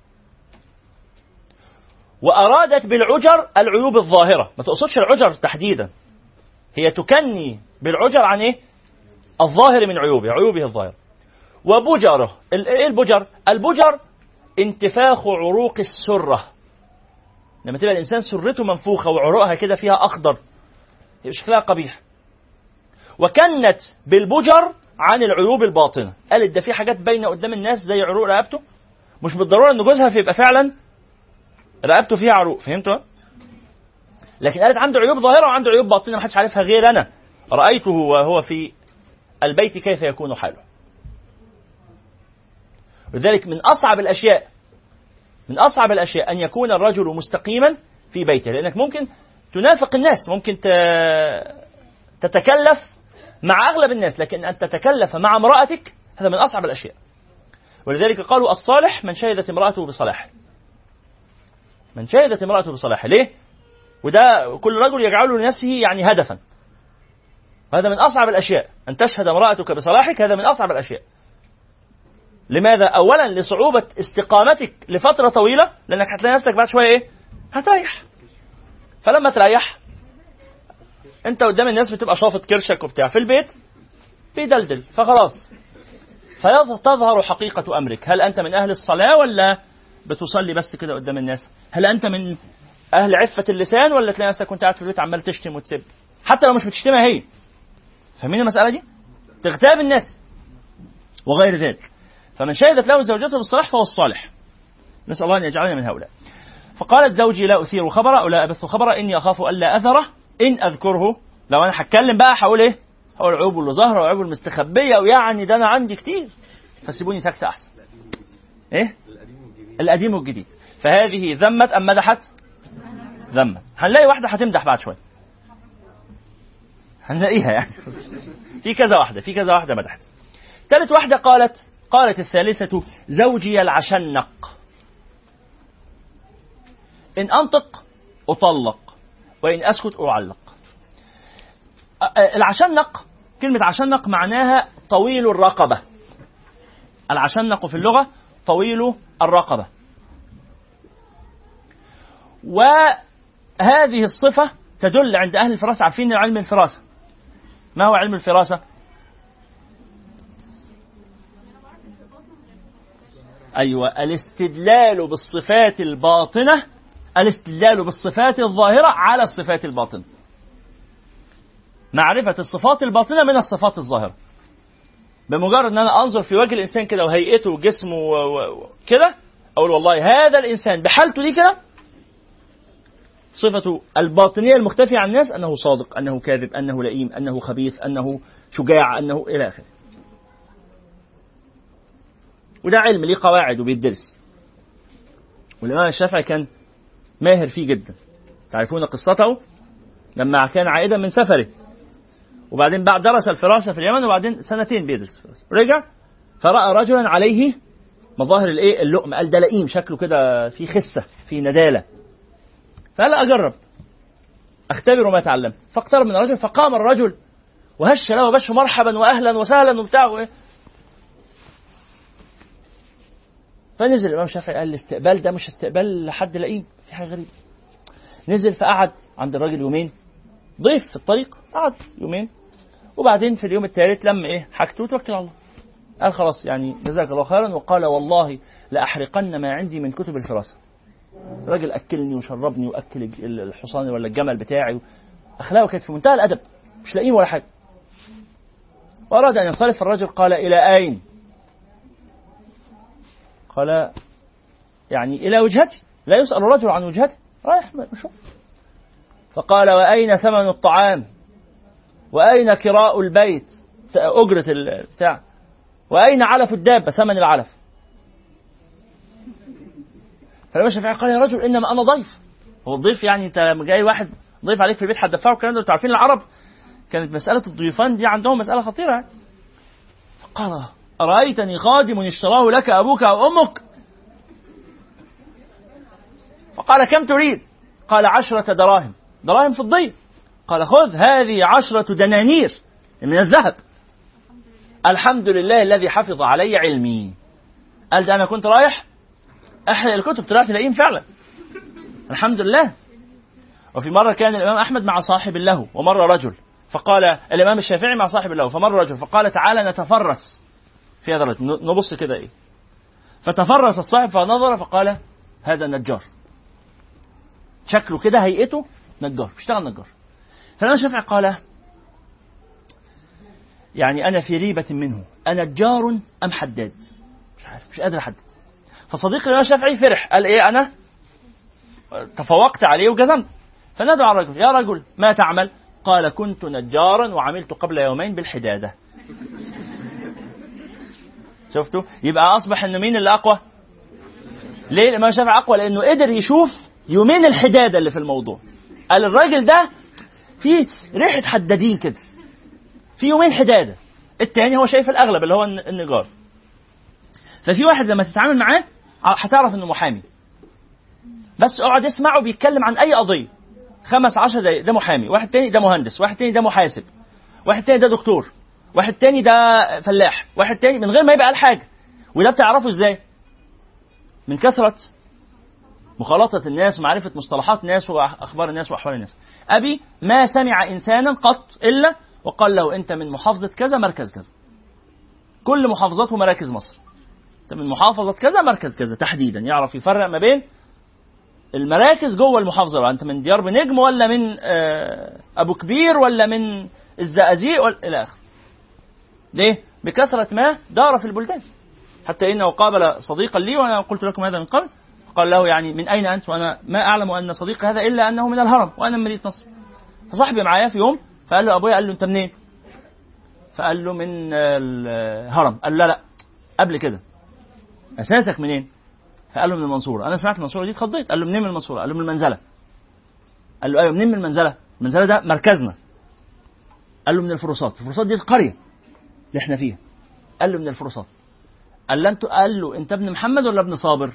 وأرادت بالعجر العيوب الظاهرة ما تقصدش العجر تحديدا هي تكني بالعجر عن إيه الظاهر من عيوبه عيوبه الظاهرة وبجره إيه البجر البجر انتفاخ عروق السرة لما تبقى الإنسان سرته منفوخة وعروقها كده فيها أخضر شكلها قبيح وكنت بالبجر عن العيوب الباطنة قالت ده في حاجات باينة قدام الناس زي عروق رقبته مش بالضرورة إن جوزها يبقى فعلا رقبته فيها عروق فهمتوا لكن قالت عنده عيوب ظاهره وعنده عيوب باطنه ما حدش عارفها غير انا رايته وهو في البيت كيف يكون حاله ولذلك من اصعب الاشياء من اصعب الاشياء ان يكون الرجل مستقيما في بيته لانك ممكن تنافق الناس ممكن تتكلف مع اغلب الناس لكن ان تتكلف مع امراتك هذا من اصعب الاشياء ولذلك قالوا الصالح من شهدت امراته بصلاحه من شهدت امرأته بصلاحه ليه؟ وده كل رجل يجعله لنفسه يعني هدفا هذا من أصعب الأشياء أن تشهد امرأتك بصلاحك هذا من أصعب الأشياء لماذا؟ أولا لصعوبة استقامتك لفترة طويلة لأنك هتلاقي نفسك بعد شوية إيه؟ هتريح فلما تريح أنت قدام الناس بتبقى شافط كرشك وبتاع في البيت بيدلدل فخلاص فيظهر حقيقة أمرك هل أنت من أهل الصلاة ولا بتصلي بس كده قدام الناس هل انت من اهل عفه اللسان ولا تلاقي نفسك كنت قاعد في البيت عمال تشتم وتسب حتى لو مش بتشتمها هي فاهمين المساله دي تغتاب الناس وغير ذلك فمن شهدت له زوجته بالصلاح فهو الصالح نسال الله ان يجعلنا من هؤلاء فقالت زوجي لا اثير خبرا او لا ابث خبرا اني اخاف الا اذره ان اذكره لو انا هتكلم بقى هقول ايه؟ هقول العيوب اللي ظاهره والعيوب المستخبيه ويعني ده انا عندي كتير فسيبوني ساكته احسن. ايه؟ القديم والجديد فهذه ذمت أم مدحت ذمت هنلاقي واحدة هتمدح بعد شوية هنلاقيها يعني في كذا واحدة في كذا واحدة مدحت ثالث واحدة قالت قالت الثالثة زوجي العشنق إن أنطق أطلق وإن أسكت أعلق العشنق كلمة عشنق معناها طويل الرقبة العشنق في اللغة طويل الرقبة وهذه الصفة تدل عند أهل الفراسة عارفين علم الفراسة ما هو علم الفراسة أيوة الاستدلال بالصفات الباطنة الاستدلال بالصفات الظاهرة على الصفات الباطنة معرفة الصفات الباطنة من الصفات الظاهرة بمجرد ان انا انظر في وجه الانسان كده وهيئته وجسمه وكده اقول والله هذا الانسان بحالته دي كده صفة الباطنية المختفية عن الناس أنه صادق أنه كاذب أنه لئيم أنه خبيث أنه شجاع أنه إلى آخره وده علم ليه قواعد وبيدرس والإمام الشافعي كان ماهر فيه جدا تعرفون قصته لما كان عائدا من سفره وبعدين بعد درس الفراسة في اليمن وبعدين سنتين بيدرس الفراسة رجع فرأى رجلا عليه مظاهر الايه اللؤم قال ده لئيم شكله كده في خسة في ندالة فقال أجرب أختبر ما تعلمت فاقترب من الرجل فقام الرجل وهش له وبشه مرحبا وأهلا وسهلا وبتاع وإيه فنزل الإمام الشافعي قال الاستقبال ده مش استقبال لحد لئيم في حاجة غريبة نزل فقعد عند الراجل يومين ضيف في الطريق قعد يومين وبعدين في اليوم الثالث لم ايه حاجته وتوكل على الله قال خلاص يعني جزاك الله خيرا وقال والله لأحرقن ما عندي من كتب الفراسة الراجل أكلني وشربني وأكل الحصان ولا الجمل بتاعي أخلاقه كانت في منتهى الأدب مش لاقيه ولا حاجة وأراد أن ينصرف الرجل قال إلى أين قال يعني إلى وجهتي لا يسأل الرجل عن وجهته رايح مشوار فقال وأين ثمن الطعام وأين كراء البيت أجرة البتاع وأين علف الدابة ثمن العلف فالإمام الشافعي قال يا رجل إنما أنا ضيف هو الضيف يعني أنت لما جاي واحد ضيف عليك في البيت هتدفعه الكلام ده أنتوا عارفين العرب كانت مسألة الضيوفان دي عندهم مسألة خطيرة يعني. فقال أرأيتني خادم اشتراه لك أبوك أو أمك فقال كم تريد قال عشرة دراهم دراهم فضية قال خذ هذه عشرة دنانير من الذهب الحمد لله الذي حفظ علي علمي قال ده أنا كنت رايح أحرق الكتب طلعت لاقيين فعلا الحمد لله وفي مرة كان الإمام أحمد مع صاحب له ومر رجل فقال الإمام الشافعي مع صاحب له فمر رجل فقال تعالى نتفرس في هذا الرجل نبص كده إيه فتفرس الصاحب فنظر فقال هذا نجار شكله كده هيئته نجار بيشتغل نجار فالإمام الشافعي قال يعني أنا في ريبة منه أنجار أم حداد مش عارف مش قادر أحدد فصديق الإمام الشافعي فرح قال إيه أنا تفوقت عليه وجزمت فنادوا على الرجل يا رجل ما تعمل قال كنت نجارا وعملت قبل يومين بالحدادة شفتوا يبقى أصبح إن مين اللي أقوى ليه الإمام الشافعي أقوى لأنه قدر يشوف يومين الحدادة اللي في الموضوع قال الراجل ده فيه ريحة حدادين كده في يومين حدادة التاني هو شايف الأغلب اللي هو النجار ففي واحد لما تتعامل معاه هتعرف انه محامي بس اقعد اسمعه بيتكلم عن اي قضيه خمس عشر دقايق ده محامي واحد تاني ده مهندس واحد تاني ده محاسب واحد تاني ده دكتور واحد تاني ده فلاح واحد تاني من غير ما يبقى قال حاجه وده بتعرفه ازاي من كثره مخالطة الناس ومعرفة مصطلحات الناس وأخبار الناس وأحوال الناس أبي ما سمع إنسانا قط إلا وقال له أنت من محافظة كذا مركز كذا كل محافظاته مراكز مصر أنت من محافظة كذا مركز كذا تحديدا يعرف يفرق ما بين المراكز جوه المحافظة أنت من ديار بنجم ولا من أبو كبير ولا من الزقازيق ولا إلى آخره ليه؟ بكثرة ما دار في البلدان حتى إنه قابل صديقا لي وأنا قلت لكم هذا من قبل قال له يعني من أين أنت وأنا ما أعلم أن صديقي هذا إلا أنه من الهرم وأنا من مدينة نصر فصاحبي معايا في يوم فقال له أبويا قال له أنت منين؟ فقال له من الهرم قال له لا لا قبل كده أساسك منين؟ فقال له من المنصورة أنا سمعت المنصورة دي اتخضيت قال له منين من المنصورة؟ قال له من المنزلة قال له أيوه منين من المنزلة؟ المنزلة ده مركزنا قال له من الفروسات الفروسات دي القرية اللي احنا فيها قال له من الفروسات قال له انت قال له انت ابن محمد ولا ابن صابر؟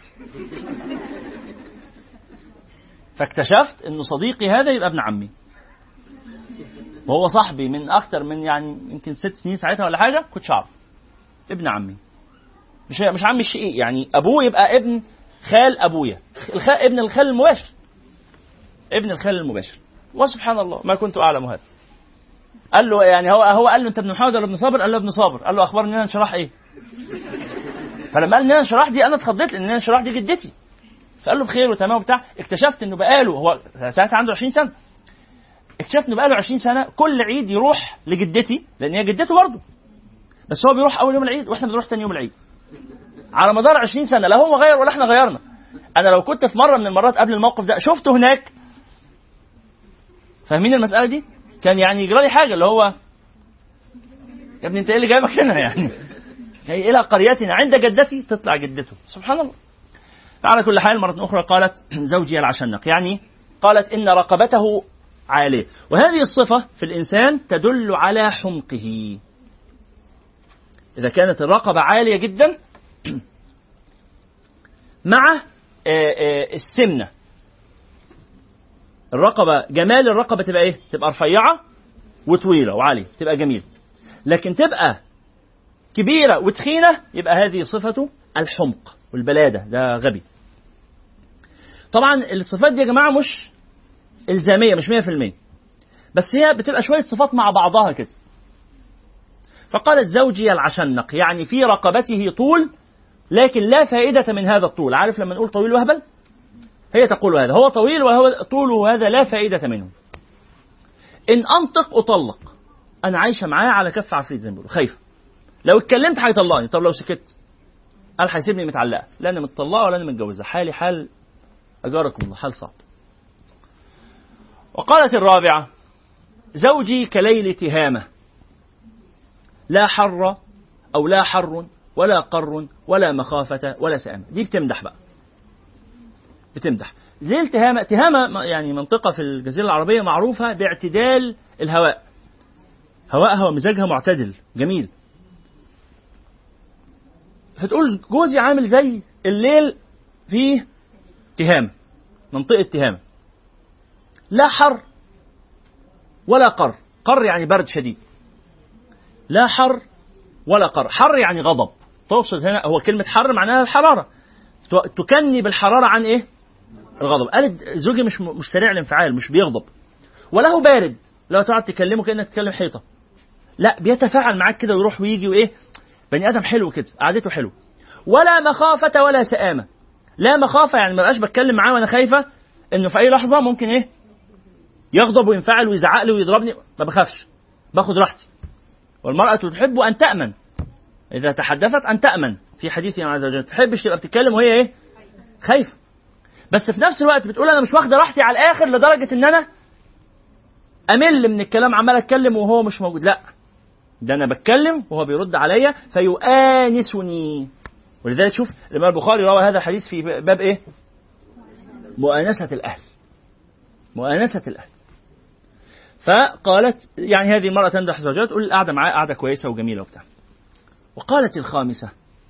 فاكتشفت انه صديقي هذا يبقى ابن عمي وهو صاحبي من اكتر من يعني يمكن ست سنين ساعتها ولا حاجه كنتش اعرف ابن عمي مش مش عمي الشقيق يعني ابوه يبقى ابن خال ابويا الخ... ابن الخال المباشر ابن الخال المباشر وسبحان الله ما كنت اعلم هذا قال له يعني هو هو قال له انت ابن محمد ولا ابن صابر؟ قال له ابن صابر قال له اخبار ان انا انشراح ايه؟ فلما قال ان انا انشراح دي انا اتخضيت لان انا انشراح دي جدتي فقال له بخير وتمام وبتاع اكتشفت انه بقاله هو ساعتها عنده 20 سنه اكتشفت انه بقاله 20 سنه كل عيد يروح لجدتي لان هي جدته برضه بس هو بيروح اول يوم العيد واحنا بنروح ثاني يوم العيد على مدار 20 سنه لا هو غير ولا احنا غيرنا انا لو كنت في مره من المرات قبل الموقف ده شفته هناك فاهمين المساله دي كان يعني يجرى لي حاجه اللي هو يا ابني انت ايه اللي جايبك هنا يعني هي الى قريتنا عند جدتي تطلع جدته سبحان الله على كل حال مرة أخرى قالت زوجي العشنق يعني قالت إن رقبته عالية وهذه الصفة في الإنسان تدل على حمقه إذا كانت الرقبة عالية جدا مع آه، آه، السمنة الرقبة جمال الرقبة تبقى إيه؟ تبقى رفيعة وطويلة وعالية تبقى جميل لكن تبقى كبيرة وتخينة يبقى هذه صفة الحمق والبلادة ده غبي طبعا الصفات دي يا جماعة مش إلزامية مش 100% بس هي بتبقى شوية صفات مع بعضها كده فقالت زوجي العشنق يعني في رقبته طول لكن لا فائدة من هذا الطول عارف لما نقول طويل وهبل هي تقول هذا هو طويل وهو طوله هذا لا فائدة منه إن أنطق أطلق أنا عايشة معاه على كف عفريت زي ما بيقولوا خايفة لو اتكلمت هيطلقني طب لو سكت قال هيسيبني متعلقة لا أنا متطلقة ولا أنا متجوزة حالي حال أجاركم الله حال صعب وقالت الرابعة زوجي كليل تهامة لا حر أو لا حر ولا قر ولا مخافة ولا سآمة دي بتمدح بقى بتمدح ليه تهامة تهامة يعني منطقة في الجزيرة العربية معروفة باعتدال الهواء هواءها ومزاجها معتدل جميل فتقول جوزي عامل زي الليل فيه تهام منطقة تهام لا حر ولا قر قر يعني برد شديد لا حر ولا قر حر يعني غضب تقصد هنا هو كلمة حر معناها الحرارة تكني بالحرارة عن ايه الغضب قالت زوجي مش مش سريع الانفعال مش بيغضب وله بارد لو تقعد تكلمه كانك تكلم حيطه لا بيتفاعل معاك كده ويروح ويجي وايه بني ادم حلو كده قعدته حلو ولا مخافه ولا سآمه لا مخافه يعني ما بقاش بتكلم معاه وانا خايفه انه في اي لحظه ممكن ايه يغضب وينفعل ويزعق لي ويضربني ما بخافش باخد راحتي والمرأة تحب أن تأمن إذا تحدثت أن تأمن في حديثها عز وجل تحبش تبقى بتتكلم وهي إيه خايفة بس في نفس الوقت بتقول أنا مش واخدة راحتي على الآخر لدرجة إن أنا أمل من الكلام عمال أتكلم وهو مش موجود لا ده أنا بتكلم وهو بيرد عليا فيؤانسني ولذلك شوف الإمام البخاري روى هذا الحديث في باب إيه مؤانسة الأهل مؤانسة الأهل فقالت يعني هذه المرأة تمدح زوجها تقول القعدة معاه قعدة كويسة وجميلة وبتاع وقالت الخامسة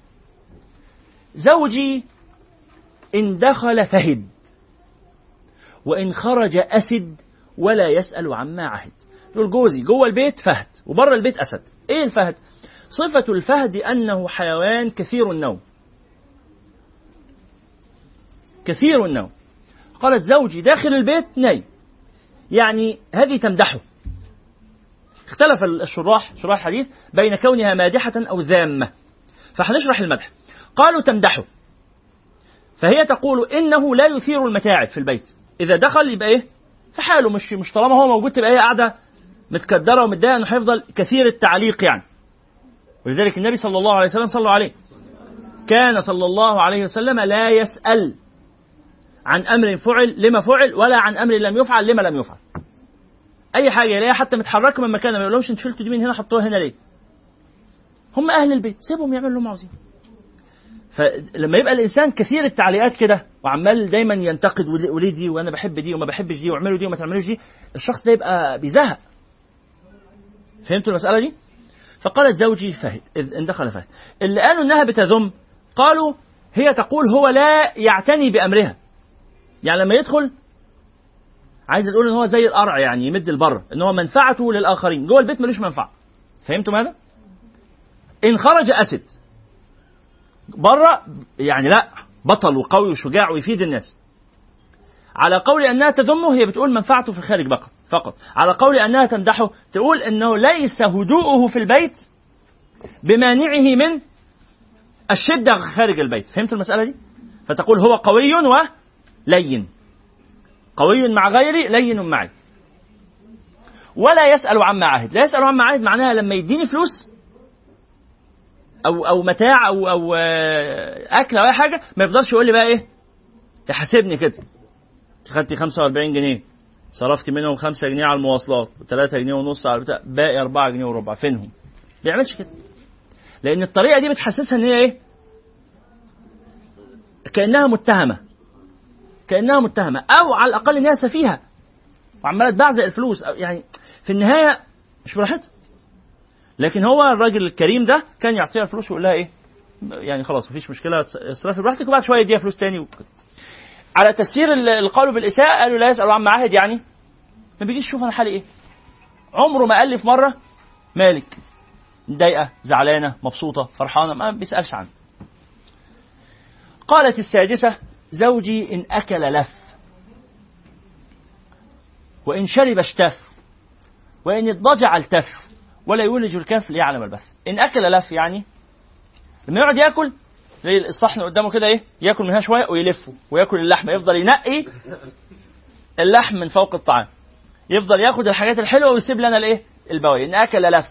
زوجي إن دخل فهد وإن خرج أسد ولا يسأل عما عهد تقول جوزي جوه البيت فهد وبره البيت أسد إيه الفهد صفة الفهد أنه حيوان كثير النوم كثير النوم قالت زوجي داخل البيت نايم يعني هذه تمدحه اختلف الشراح شراح الحديث بين كونها مادحة أو ذامة فهنشرح المدح قالوا تمدحه فهي تقول إنه لا يثير المتاعب في البيت إذا دخل يبقى إيه في حاله مش مش طالما هو موجود تبقى هي قاعدة متكدرة ومتضايقة إنه هيفضل كثير التعليق يعني ولذلك النبي صلى الله عليه وسلم صلوا عليه كان صلى الله عليه وسلم لا يسأل عن امر فعل لما فعل ولا عن امر لم يفعل لما لم يفعل اي حاجه يلاقيها حتى متحركه من مكانها ما يقولهمش انتوا شلتوا دي من هنا حطوها هنا ليه هم اهل البيت سيبهم يعملوا اللي هم عاوزينه فلما يبقى الانسان كثير التعليقات كده وعمال دايما ينتقد وليه دي وانا بحب دي وما بحبش دي واعملوا دي وما تعملوش دي الشخص ده يبقى بيزهق فهمتوا المساله دي فقالت زوجي فهد إذ ان دخل فهد اللي قالوا انها بتذم قالوا هي تقول هو لا يعتني بامرها يعني لما يدخل عايز تقول ان هو زي القرع يعني يمد البر ان هو منفعته للاخرين جوه البيت ملوش منفعه فهمتم هذا ان خرج اسد بره يعني لا بطل وقوي وشجاع ويفيد الناس على قول انها تذمه هي بتقول منفعته في الخارج فقط فقط على قول انها تمدحه تقول انه ليس هدوءه في البيت بمانعه من الشده خارج البيت فهمت المساله دي فتقول هو قوي و لين قوي مع غيري لين معي ولا يسأل عما عهد لا يسأل عما عهد معناها لما يديني فلوس أو أو متاع أو أو أكل أو أي حاجة ما يفضلش يقول لي بقى إيه يحاسبني كده خدتي 45 جنيه صرفت منهم 5 جنيه على المواصلات و3 جنيه ونص على البتاع باقي 4 جنيه وربع فينهم؟ ما بيعملش كده لان الطريقه دي بتحسسها ان هي ايه؟ كانها متهمه كانها متهمه او على الاقل ان هي سفيهه وعماله تبعزق الفلوس أو يعني في النهايه مش براحتها لكن هو الراجل الكريم ده كان يعطيها الفلوس ويقول لها ايه؟ يعني خلاص مفيش مشكله اصرفي براحتك وبعد شويه يديها فلوس تاني وكده. على تفسير ال- القول بالاساءه قالوا لا يسال عن معاهد يعني ما بيجيش يشوف انا حالي ايه عمره ما قال لي في مره مالك متضايقه زعلانه مبسوطه فرحانه ما بيسالش عنه قالت السادسه زوجي ان اكل لف وان شرب اشتف وان اضطجع التف ولا يولج الكف ليعلم البث ان اكل لف يعني لما يقعد ياكل تلاقي الصحن قدامه كده ايه ياكل منها شويه ويلفه وياكل اللحمه يفضل ينقي اللحم من فوق الطعام يفضل ياخد الحاجات الحلوه ويسيب لنا الايه البواقي ان اكل لف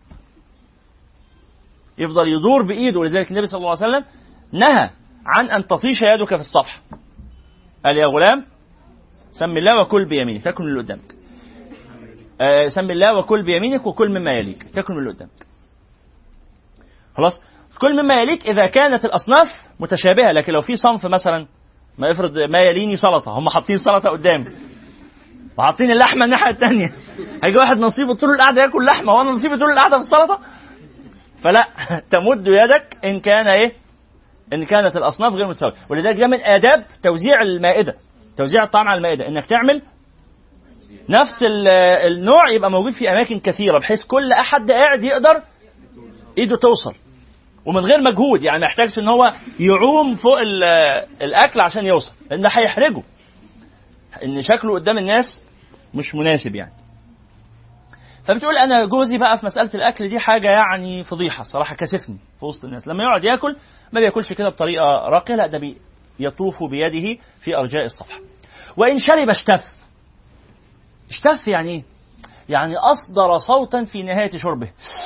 يفضل يدور بايده ولذلك النبي صلى الله عليه وسلم نهى عن ان تطيش يدك في الصفحه قال يا غلام سم الله وكل بيمينك تاكل من اللي قدامك آه سم الله وكل بيمينك وكل مما يليك تاكل من اللي قدامك خلاص كل مما يليك اذا كانت الاصناف متشابهه لكن لو في صنف مثلا ما يفرض ما يليني سلطه هم حاطين سلطه قدامي وحاطين اللحمه الناحيه الثانيه هيجي واحد نصيبه طول القعده ياكل لحمه وانا نصيبي طول القعده في السلطه فلا تمد يدك ان كان ايه ان كانت الاصناف غير متساويه ولذلك ده من اداب توزيع المائده توزيع الطعام على المائده انك تعمل نفس ال- النوع يبقى موجود في اماكن كثيره بحيث كل احد قاعد يقدر ايده توصل ومن غير مجهود يعني ما يحتاجش ان هو يعوم فوق ال- الاكل عشان يوصل لان ده هيحرجه ان شكله قدام الناس مش مناسب يعني فبتقول انا جوزي بقى في مساله الاكل دي حاجه يعني فضيحه صراحه كسفني في وسط الناس لما يقعد ياكل ما بياكلش كده بطريقه راقيه لا ده بي يطوف بيده في ارجاء الصفحه وان شرب اشتف اشتف يعني ايه يعني اصدر صوتا في نهايه شربه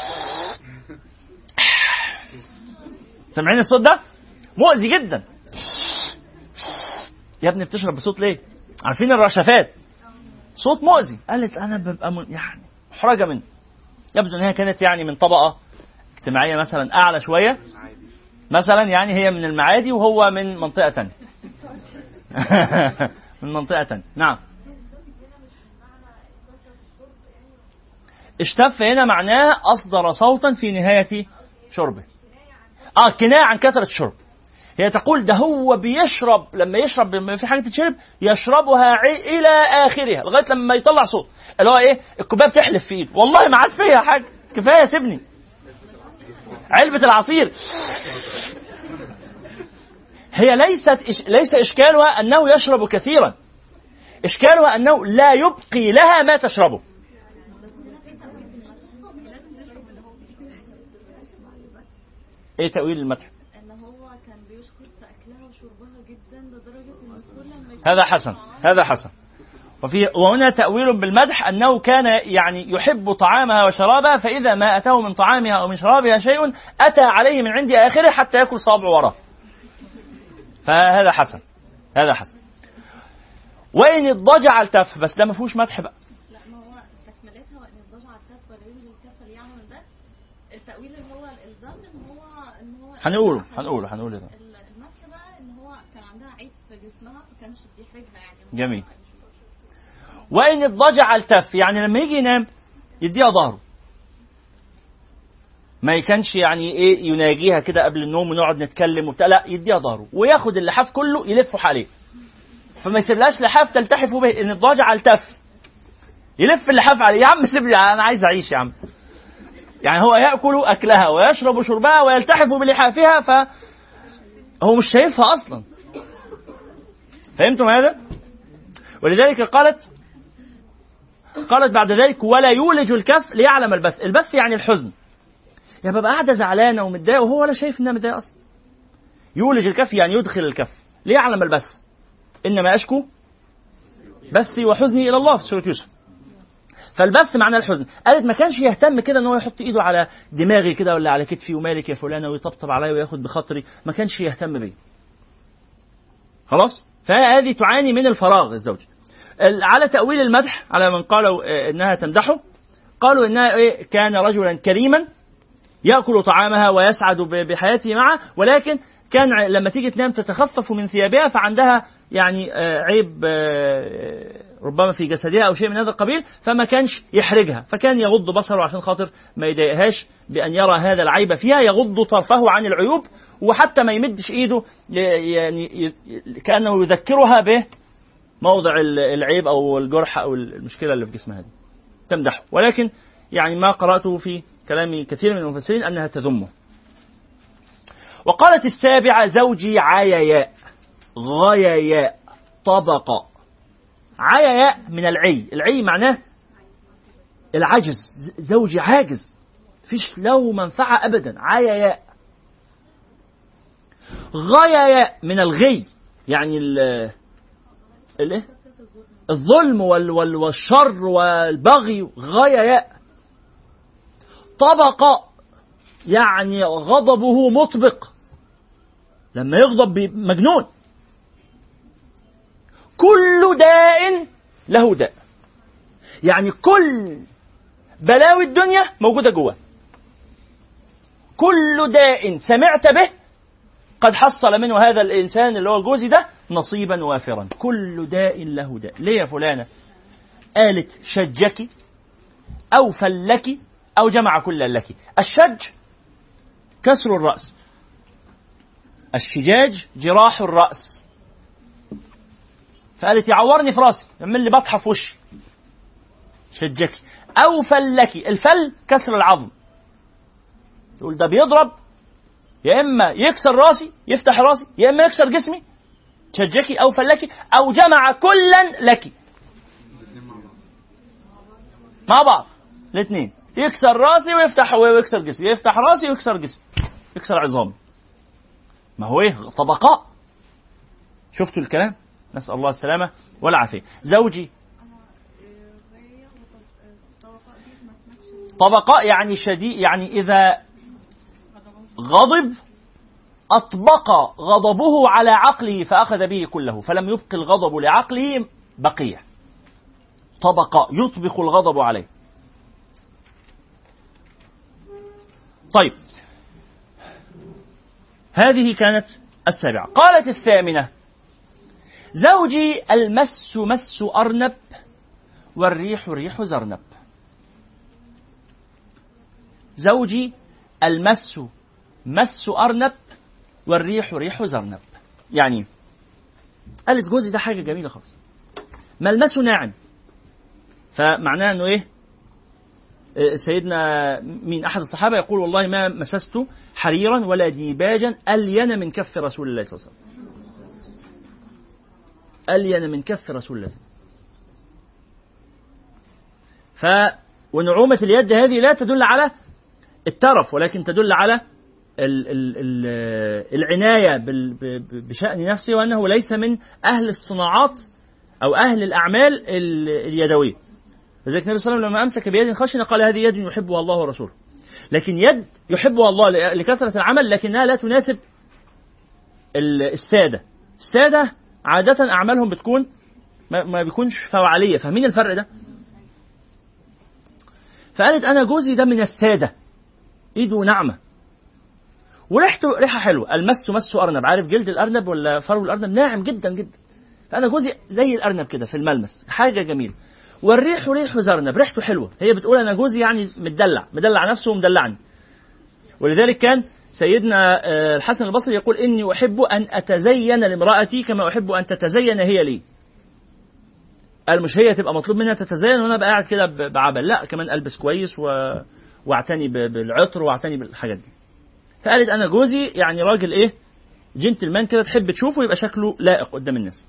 سامعين الصوت ده مؤذي جدا يا ابني بتشرب بصوت ليه عارفين الرشفات صوت مؤذي قالت انا ببقى من يعني محرجه منه يبدو ان هي كانت يعني من طبقه اجتماعيه مثلا اعلى شويه مثلا يعني هي من المعادي وهو من منطقه تانية من منطقه تانية نعم اشتف هنا معناه اصدر صوتا في نهايه شربه اه كنايه عن كثره الشرب هي تقول ده هو بيشرب لما يشرب لما في حاجه تتشرب يشربها عي- الى اخرها لغايه لما يطلع صوت اللي هو ايه الكوبايه بتحلف في ايده والله ما عاد فيها حاجه كفايه سيبني علبه العصير هي ليست إش... ليس اشكالها انه يشرب كثيرا اشكالها انه لا يبقي لها ما تشربه ايه تاويل المدح ان هو كان بيشكر في اكلها وشربها جدا لدرجه ان كل ما يكون هذا حسن هذا حسن وفي وهنا تأويل بالمدح أنه كان يعني يحب طعامها وشرابها فإذا ما أتاه من طعامها أو من شرابها شيء أتى عليه من عند آخره حتى يأكل صابع وراه فهذا حسن هذا حسن وإن اضطجع التف بس ده ما فيهوش مدح بقى لا ما هو تكملتها وان الضجع الكف ولا يوجد الكف ليعمل ده التأويل اللي هو الالزام ان هو ان هو هنقوله هنقوله هنقوله ده ال- المدح بقى ان هو كان عندها عيب في جسمها ما كانش بيحرجها يعني جميل. وإن اضطجع التف يعني لما يجي ينام يديها ظهره ما كانش يعني ايه يناجيها كده قبل النوم ونقعد نتكلم وبتاع لا يديها ظهره وياخد اللحاف كله يلفه حواليه فما يسيبلهاش لحاف تلتحف به ان الضجع التف يلف اللحاف عليه يا عم سيبني انا عايز اعيش يا عم يعني هو ياكل اكلها ويشرب شربها ويلتحف بلحافها ف هو مش شايفها اصلا فهمتم هذا؟ ولذلك قالت قالت بعد ذلك ولا يولج الكف ليعلم البث البث يعني الحزن يا ببقى قاعده زعلانه ومتضايقه وهو ولا شايف انها متضايقه اصلا يولج الكف يعني يدخل الكف ليعلم البث انما اشكو بثي وحزني الى الله في سوره يوسف فالبث معناه الحزن قالت ما كانش يهتم كده ان هو يحط ايده على دماغي كده ولا على كتفي ومالك يا فلانه ويطبطب عليا وياخد بخاطري ما كانش يهتم بيه خلاص فهذه تعاني من الفراغ الزوج ال- على تأويل المدح على من قالوا آه، إنها تمدحه قالوا إنها إيه كان رجلا كريما يأكل طعامها ويسعد ب- بحياته معه ولكن كان ع- لما تيجي تنام تتخفف من ثيابها فعندها يعني آه، عيب آه، ربما في جسدها أو شيء من هذا القبيل فما كانش يحرجها فكان يغض بصره عشان خاطر ما يضايقهاش بأن يرى هذا العيب فيها يغض طرفه عن العيوب وحتى ما يمدش إيده ي- يعني ي- ي- كأنه يذكرها به موضع ال- العيب او الجرح او المشكله اللي في جسمها دي تمدحه ولكن يعني ما قراته في كلام كثير من المفسرين انها تذمه وقالت السابعه زوجي عياياء غياياء طبقة عياياء من العي العي معناه العجز ز- زوجي عاجز فيش له منفعة أبدا عياياء غياياء من الغي يعني ال الايه الظلم وال وال والشر والبغي غياياء طبق يعني غضبه مطبق لما يغضب بي- مجنون كل داء له داء يعني كل بلاوي الدنيا موجودة جواه كل داء سمعت به قد حصل منه هذا الإنسان اللي هو جوزي ده نصيبا وافرا كل داء له داء ليه يا فلانة قالت شجك أو فلك أو جمع كل لك الشج كسر الرأس الشجاج جراح الرأس فقالت يعورني في راسي يعمل لي بطحة في وشي شجك أو فلك الفل كسر العظم يقول ده بيضرب يا إما يكسر راسي يفتح راسي يا إما يكسر جسمي شجكي أو فلكي أو جمع كلا لك مع بعض الاثنين يكسر راسي ويفتح ويكسر جسمي يفتح راسي ويكسر جسمي يكسر عظامي ما هو ايه طبقاء شفتوا الكلام نسأل الله السلامة والعافية زوجي طبقاء يعني شديد يعني إذا غضب أطبق غضبه على عقله فأخذ به كله فلم يبق الغضب لعقله بقية طبق يطبق الغضب عليه طيب هذه كانت السابعة قالت الثامنة زوجي المس مس أرنب والريح ريح زرنب زوجي المس مس أرنب والريح ريح زرنب يعني قالت جوزي ده حاجة جميلة خالص ملمسه ناعم فمعناه انه ايه آه، سيدنا مين احد الصحابه يقول والله ما مسست حريرا ولا ديباجا الين من كف رسول الله صلى الله عليه وسلم الين من كف رسول الله ف ونعومه اليد هذه لا تدل على الترف ولكن تدل على ال ال ال العناية بال- ب- ب- بشأن نفسه وأنه ليس من أهل الصناعات أو أهل الأعمال ال- اليدوية لذلك النبي صلى الله عليه وسلم لما أمسك بيد خشنة قال هذه يد يحبها الله ورسوله لكن يد يحبها الله ل- لكثرة العمل لكنها لا تناسب ال- السادة السادة عادة أعمالهم بتكون ما, ما بيكونش فعالية فاهمين الفرق ده فقالت أنا جوزي ده من السادة إيده ناعمة وريحته ريحه حلوه المس مس ارنب عارف جلد الارنب ولا فرو الارنب ناعم جدا جدا فانا جوزي زي الارنب كده في الملمس حاجه جميله والريح ريح زرنب ريحته حلوه هي بتقول انا جوزي يعني متدلع مدلع نفسه ومدلعني ولذلك كان سيدنا آه، الحسن البصري يقول اني احب ان اتزين لامراتي كما احب ان تتزين هي لي قال مش هي تبقى مطلوب منها تتزين وانا ابقى قاعد كده ب- بعبل لا كمان البس كويس و... واعتني ب- بالعطر واعتني بالحاجات دي فقالت انا جوزي يعني راجل ايه جنتلمان كده تحب تشوفه يبقى شكله لائق قدام الناس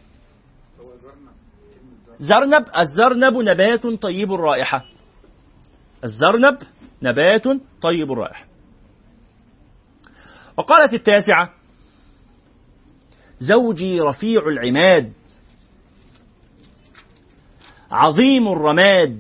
زرنب الزرنب نبات طيب الرائحة الزرنب نبات طيب الرائحة وقالت التاسعة زوجي رفيع العماد عظيم الرماد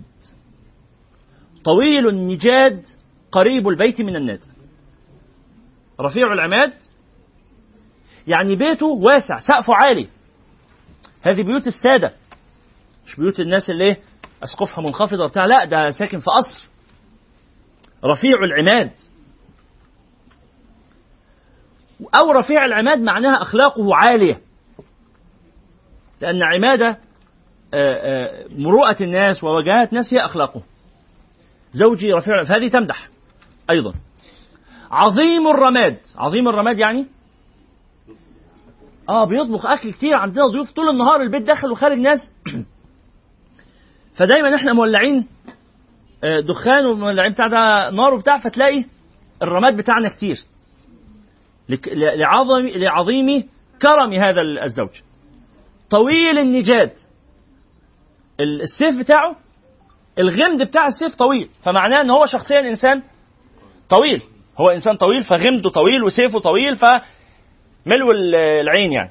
طويل النجاد قريب البيت من الناس رفيع العماد يعني بيته واسع سقفه عالي هذه بيوت السادة مش بيوت الناس اللي ايه اسقفها منخفضه وبتاع لا ده ساكن في قصر رفيع العماد او رفيع العماد معناها اخلاقه عاليه لان عماده آه، آه، مروءه الناس ووجاهه الناس هي اخلاقه زوجي رفيع فهذه تمدح ايضا عظيم الرماد عظيم الرماد يعني اه بيطبخ اكل كتير عندنا ضيوف طول النهار البيت داخل وخارج ناس فدايما احنا مولعين آه، دخان ومولعين بتاع ده نار وبتاع فتلاقي الرماد بتاعنا كتير لك- ل- لعظم لعظيم كرم هذا الزوج طويل النجاد ال- السيف بتاعه الغمد بتاع السيف طويل فمعناه ان هو شخصيا انسان طويل هو انسان طويل فغمده طويل وسيفه طويل فملو ال- العين يعني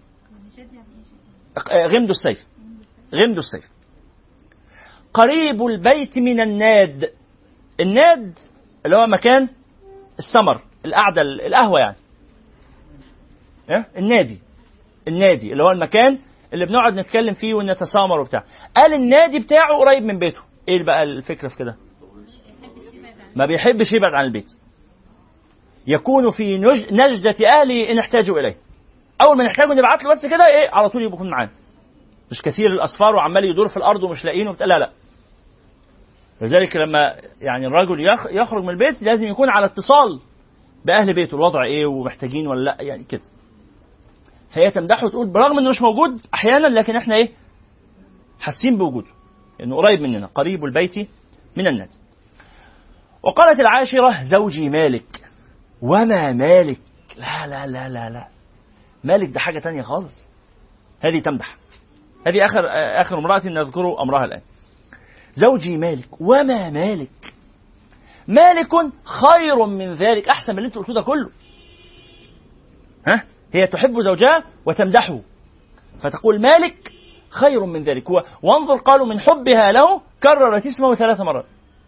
آه، غمده السيف غمده السيف قريب البيت من الناد الناد اللي هو مكان السمر القعدة القهوة يعني إيه؟ النادي النادي اللي هو المكان اللي بنقعد نتكلم فيه ونتسامر وبتاع قال النادي بتاعه قريب من بيته ايه بقى الفكرة في كده ما بيحبش يبعد عن البيت يكون في نج... نجدة أهله إن احتاجوا إليه أول ما نحتاجه نبعت له بس كده إيه على طول يكون معانا مش كثير الأسفار وعمال يدور في الأرض ومش لاقيينه وبتاع لا لا لذلك لما يعني الرجل يخ... يخرج من البيت لازم يكون على اتصال بأهل بيته الوضع إيه ومحتاجين ولا لا يعني كده فهي تمدحه وتقول برغم إنه مش موجود أحيانا لكن إحنا إيه حاسين بوجوده إنه قريب مننا قريب البيت من الناس وقالت العاشرة زوجي مالك وما مالك لا لا لا لا لا مالك ده حاجة تانية خالص هذه تمدح هذه آخر آخر امرأة نذكر أمرها الآن زوجي مالك وما مالك مالك خير من ذلك أحسن من اللي أنت قلته ده كله ها هي تحب زوجها وتمدحه فتقول مالك خير من ذلك و- وانظر قالوا من حبها له كررت اسمه ثلاث مرات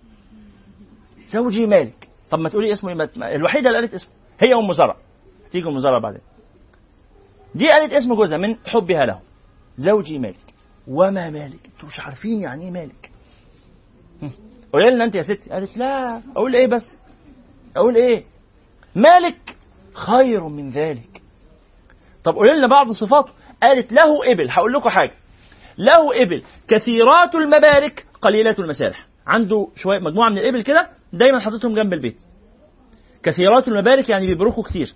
زوجي مالك طب ما تقولي اسمه إيه؟ ما- ما- الوحيده اللي قالت اسمه هي ام زرع تيجي ام زرع بعدين دي قالت اسم جوزها من حبها له زوجي مالك وما مالك انتوا مش عارفين يعني ايه مالك هم. قولي لنا انت يا ستي قالت لا اقول ايه بس اقول ايه مالك خير من ذلك طب قولي لنا بعض صفاته قالت له ابل هقول لكم حاجه له ابل كثيرات المبارك قليلات المسارح عنده شويه مجموعه من الابل كده دايما حاططهم جنب البيت كثيرات المبارك يعني بيبركوا كتير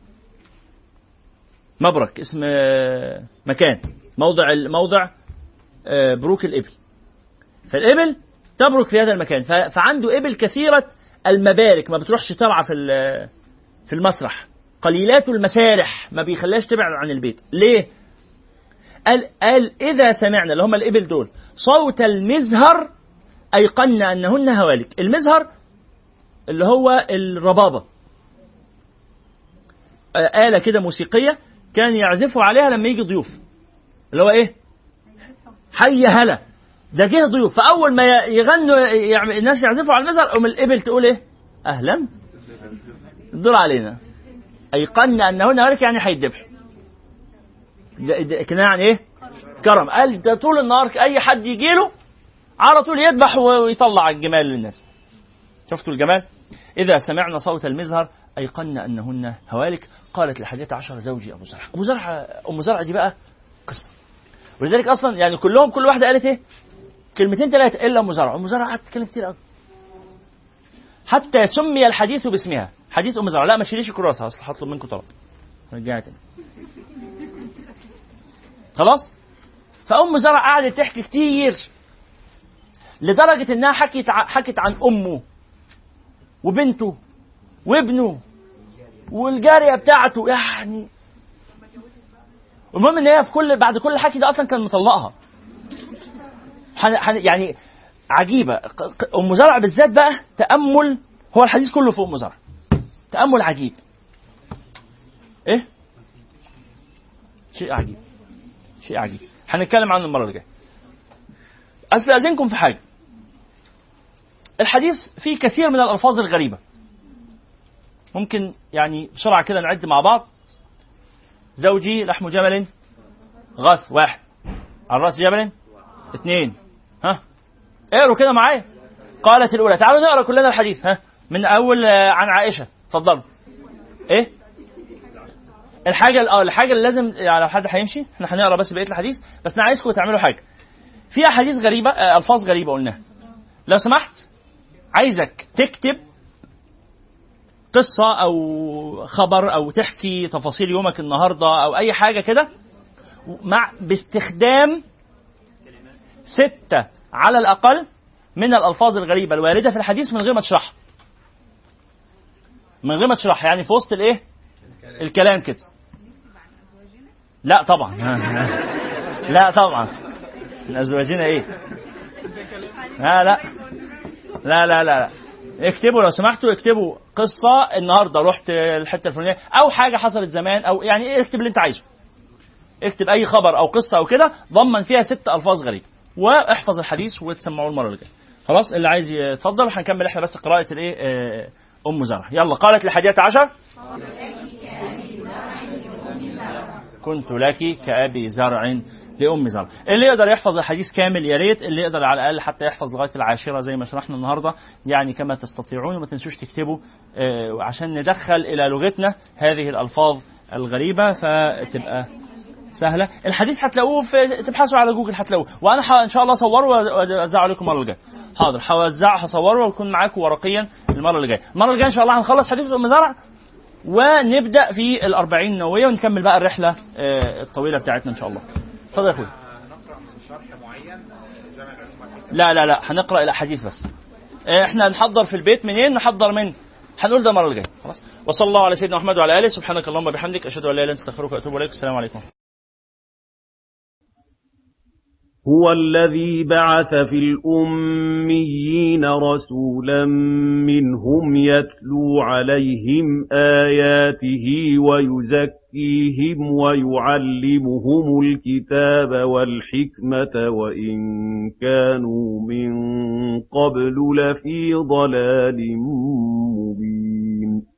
مبرك اسم آه، مكان موضع موضع آه، بروك الابل فالابل تبرك في هذا المكان ف- فعنده ابل كثيره المبارك ما بتروحش ترعى في ال- في المسرح قليلات المسارح ما بيخليهاش تبعد عن البيت ليه قال قال اذا سمعنا اللي هم الابل دول صوت المزهر ايقنا انهن هوالك المزهر اللي هو الربابه آه، آلة كده موسيقية كان يعزفوا عليها لما يجي ضيوف اللي هو ايه حي هلا ده جه ضيوف فاول ما ي- يغنوا يعني الناس يعزفوا على المزهر ام الابل تقول ايه اهلا دور علينا ايقنا انهن هوالك يعني هيتذبحوا ده- ده كناية عن ايه كرم قال ده طول النهار اي حد يجي له على طول يذبح ويطلع الجمال للناس شفتوا الجمال إذا سمعنا صوت المزهر أيقنا أنهن هوالك قالت لحادية عشر زوجي أبو زرع أبو زرع أم زرع دي بقى قصة ولذلك أصلا يعني كلهم كل واحدة قالت إيه كلمتين ثلاثة إلا أم زرع أم زرع قعدت تتكلم كتير قوي حتى سمي الحديث باسمها حديث أم زرع لا ما تشيليش الكراسة أصل هطلب منكم طلب رجعها تاني خلاص فأم زرع قعدت تحكي كتير لدرجة إنها حكت ع- حكت عن أمه وبنته وابنه والجارية بتاعته يعني المهم إن هي في كل بعد كل الحكي ده أصلا كان مطلقها حن حن يعني عجيبة ق- ق- أم زرع بالذات بقى تأمل هو الحديث كله في أم زرع تأمل عجيب إيه؟ شيء عجيب شيء عجيب هنتكلم عنه المرة اللي جاية أستأذنكم في حاجة الحديث فيه كثير من الألفاظ الغريبة ممكن يعني بسرعة كده نعد مع بعض زوجي لحم جمل غث واحد على رأس جبل اثنين ها اقروا كده معايا قالت الاولى تعالوا نقرا كلنا الحديث ها من اول آه، عن عائشه اتفضلوا ايه الحاجه اه الحاجه اللي لازم يعني لو حد هيمشي احنا هنقرا بس بقيه الحديث بس انا عايزكم تعملوا حاجه في احاديث غريبه آه، الفاظ غريبه قلناها لو سمحت عايزك تكتب قصه او خبر او تحكي تفاصيل يومك النهارده او اي حاجه كده مع باستخدام ستة على الأقل من الألفاظ الغريبة الواردة في الحديث من غير ما تشرحها من غير ما تشرحها يعني في وسط الإيه الكلام كده لا طبعا لا طبعا من أزواجنا إيه لا لا لا لا لا, لا. اكتبوا لو سمحتوا اكتبوا قصة النهاردة رحت الحتة الفلانية أو حاجة حصلت زمان أو يعني ايه اكتب اللي أنت عايزه اكتب اي خبر او قصه او كده ضمن فيها ست الفاظ غريبه واحفظ الحديث وتسمعوه المره اللي جايه خلاص اللي عايز يتفضل هنكمل احنا بس قراءه الايه آه، ام زرع يلا قالت الحادية عشر كنت لك كأبي زرع لأم زرع اللي يقدر يحفظ الحديث كامل يا ريت اللي يقدر على الأقل حتى يحفظ لغاية العاشرة زي ما شرحنا النهاردة يعني كما تستطيعون وما تنسوش تكتبوا آه، عشان ندخل إلى لغتنا هذه الألفاظ الغريبة فتبقى سهله الحديث هتلاقوه في تبحثوا على جوجل هتلاقوه وانا ح... ان شاء الله اصوره واوزعه عليكم المره اللي جايه حاضر هوزعه هصوره ويكون معاكم ورقيا المره اللي جايه المره اللي جايه ان شاء الله هنخلص حديث ام زرع ونبدا في الأربعين النوويه ونكمل بقى الرحله آه، الطويله بتاعتنا ان شاء الله اتفضل يا اخويا لا لا لا هنقرا الاحاديث بس آه، احنا نحضر في البيت منين نحضر من هنقول ده المره اللي جايه خلاص وصلى الله على سيدنا محمد وعلى اله سبحانك اللهم وبحمدك اشهد ان لا اله الا انت استغفرك واتوب اليك السلام عليكم هو الذي بعث في الأميين رسولا منهم يتلو عليهم آياته ويزكيهم ويعلمهم الكتاب والحكمة وإن كانوا من قبل لفي ضلال مبين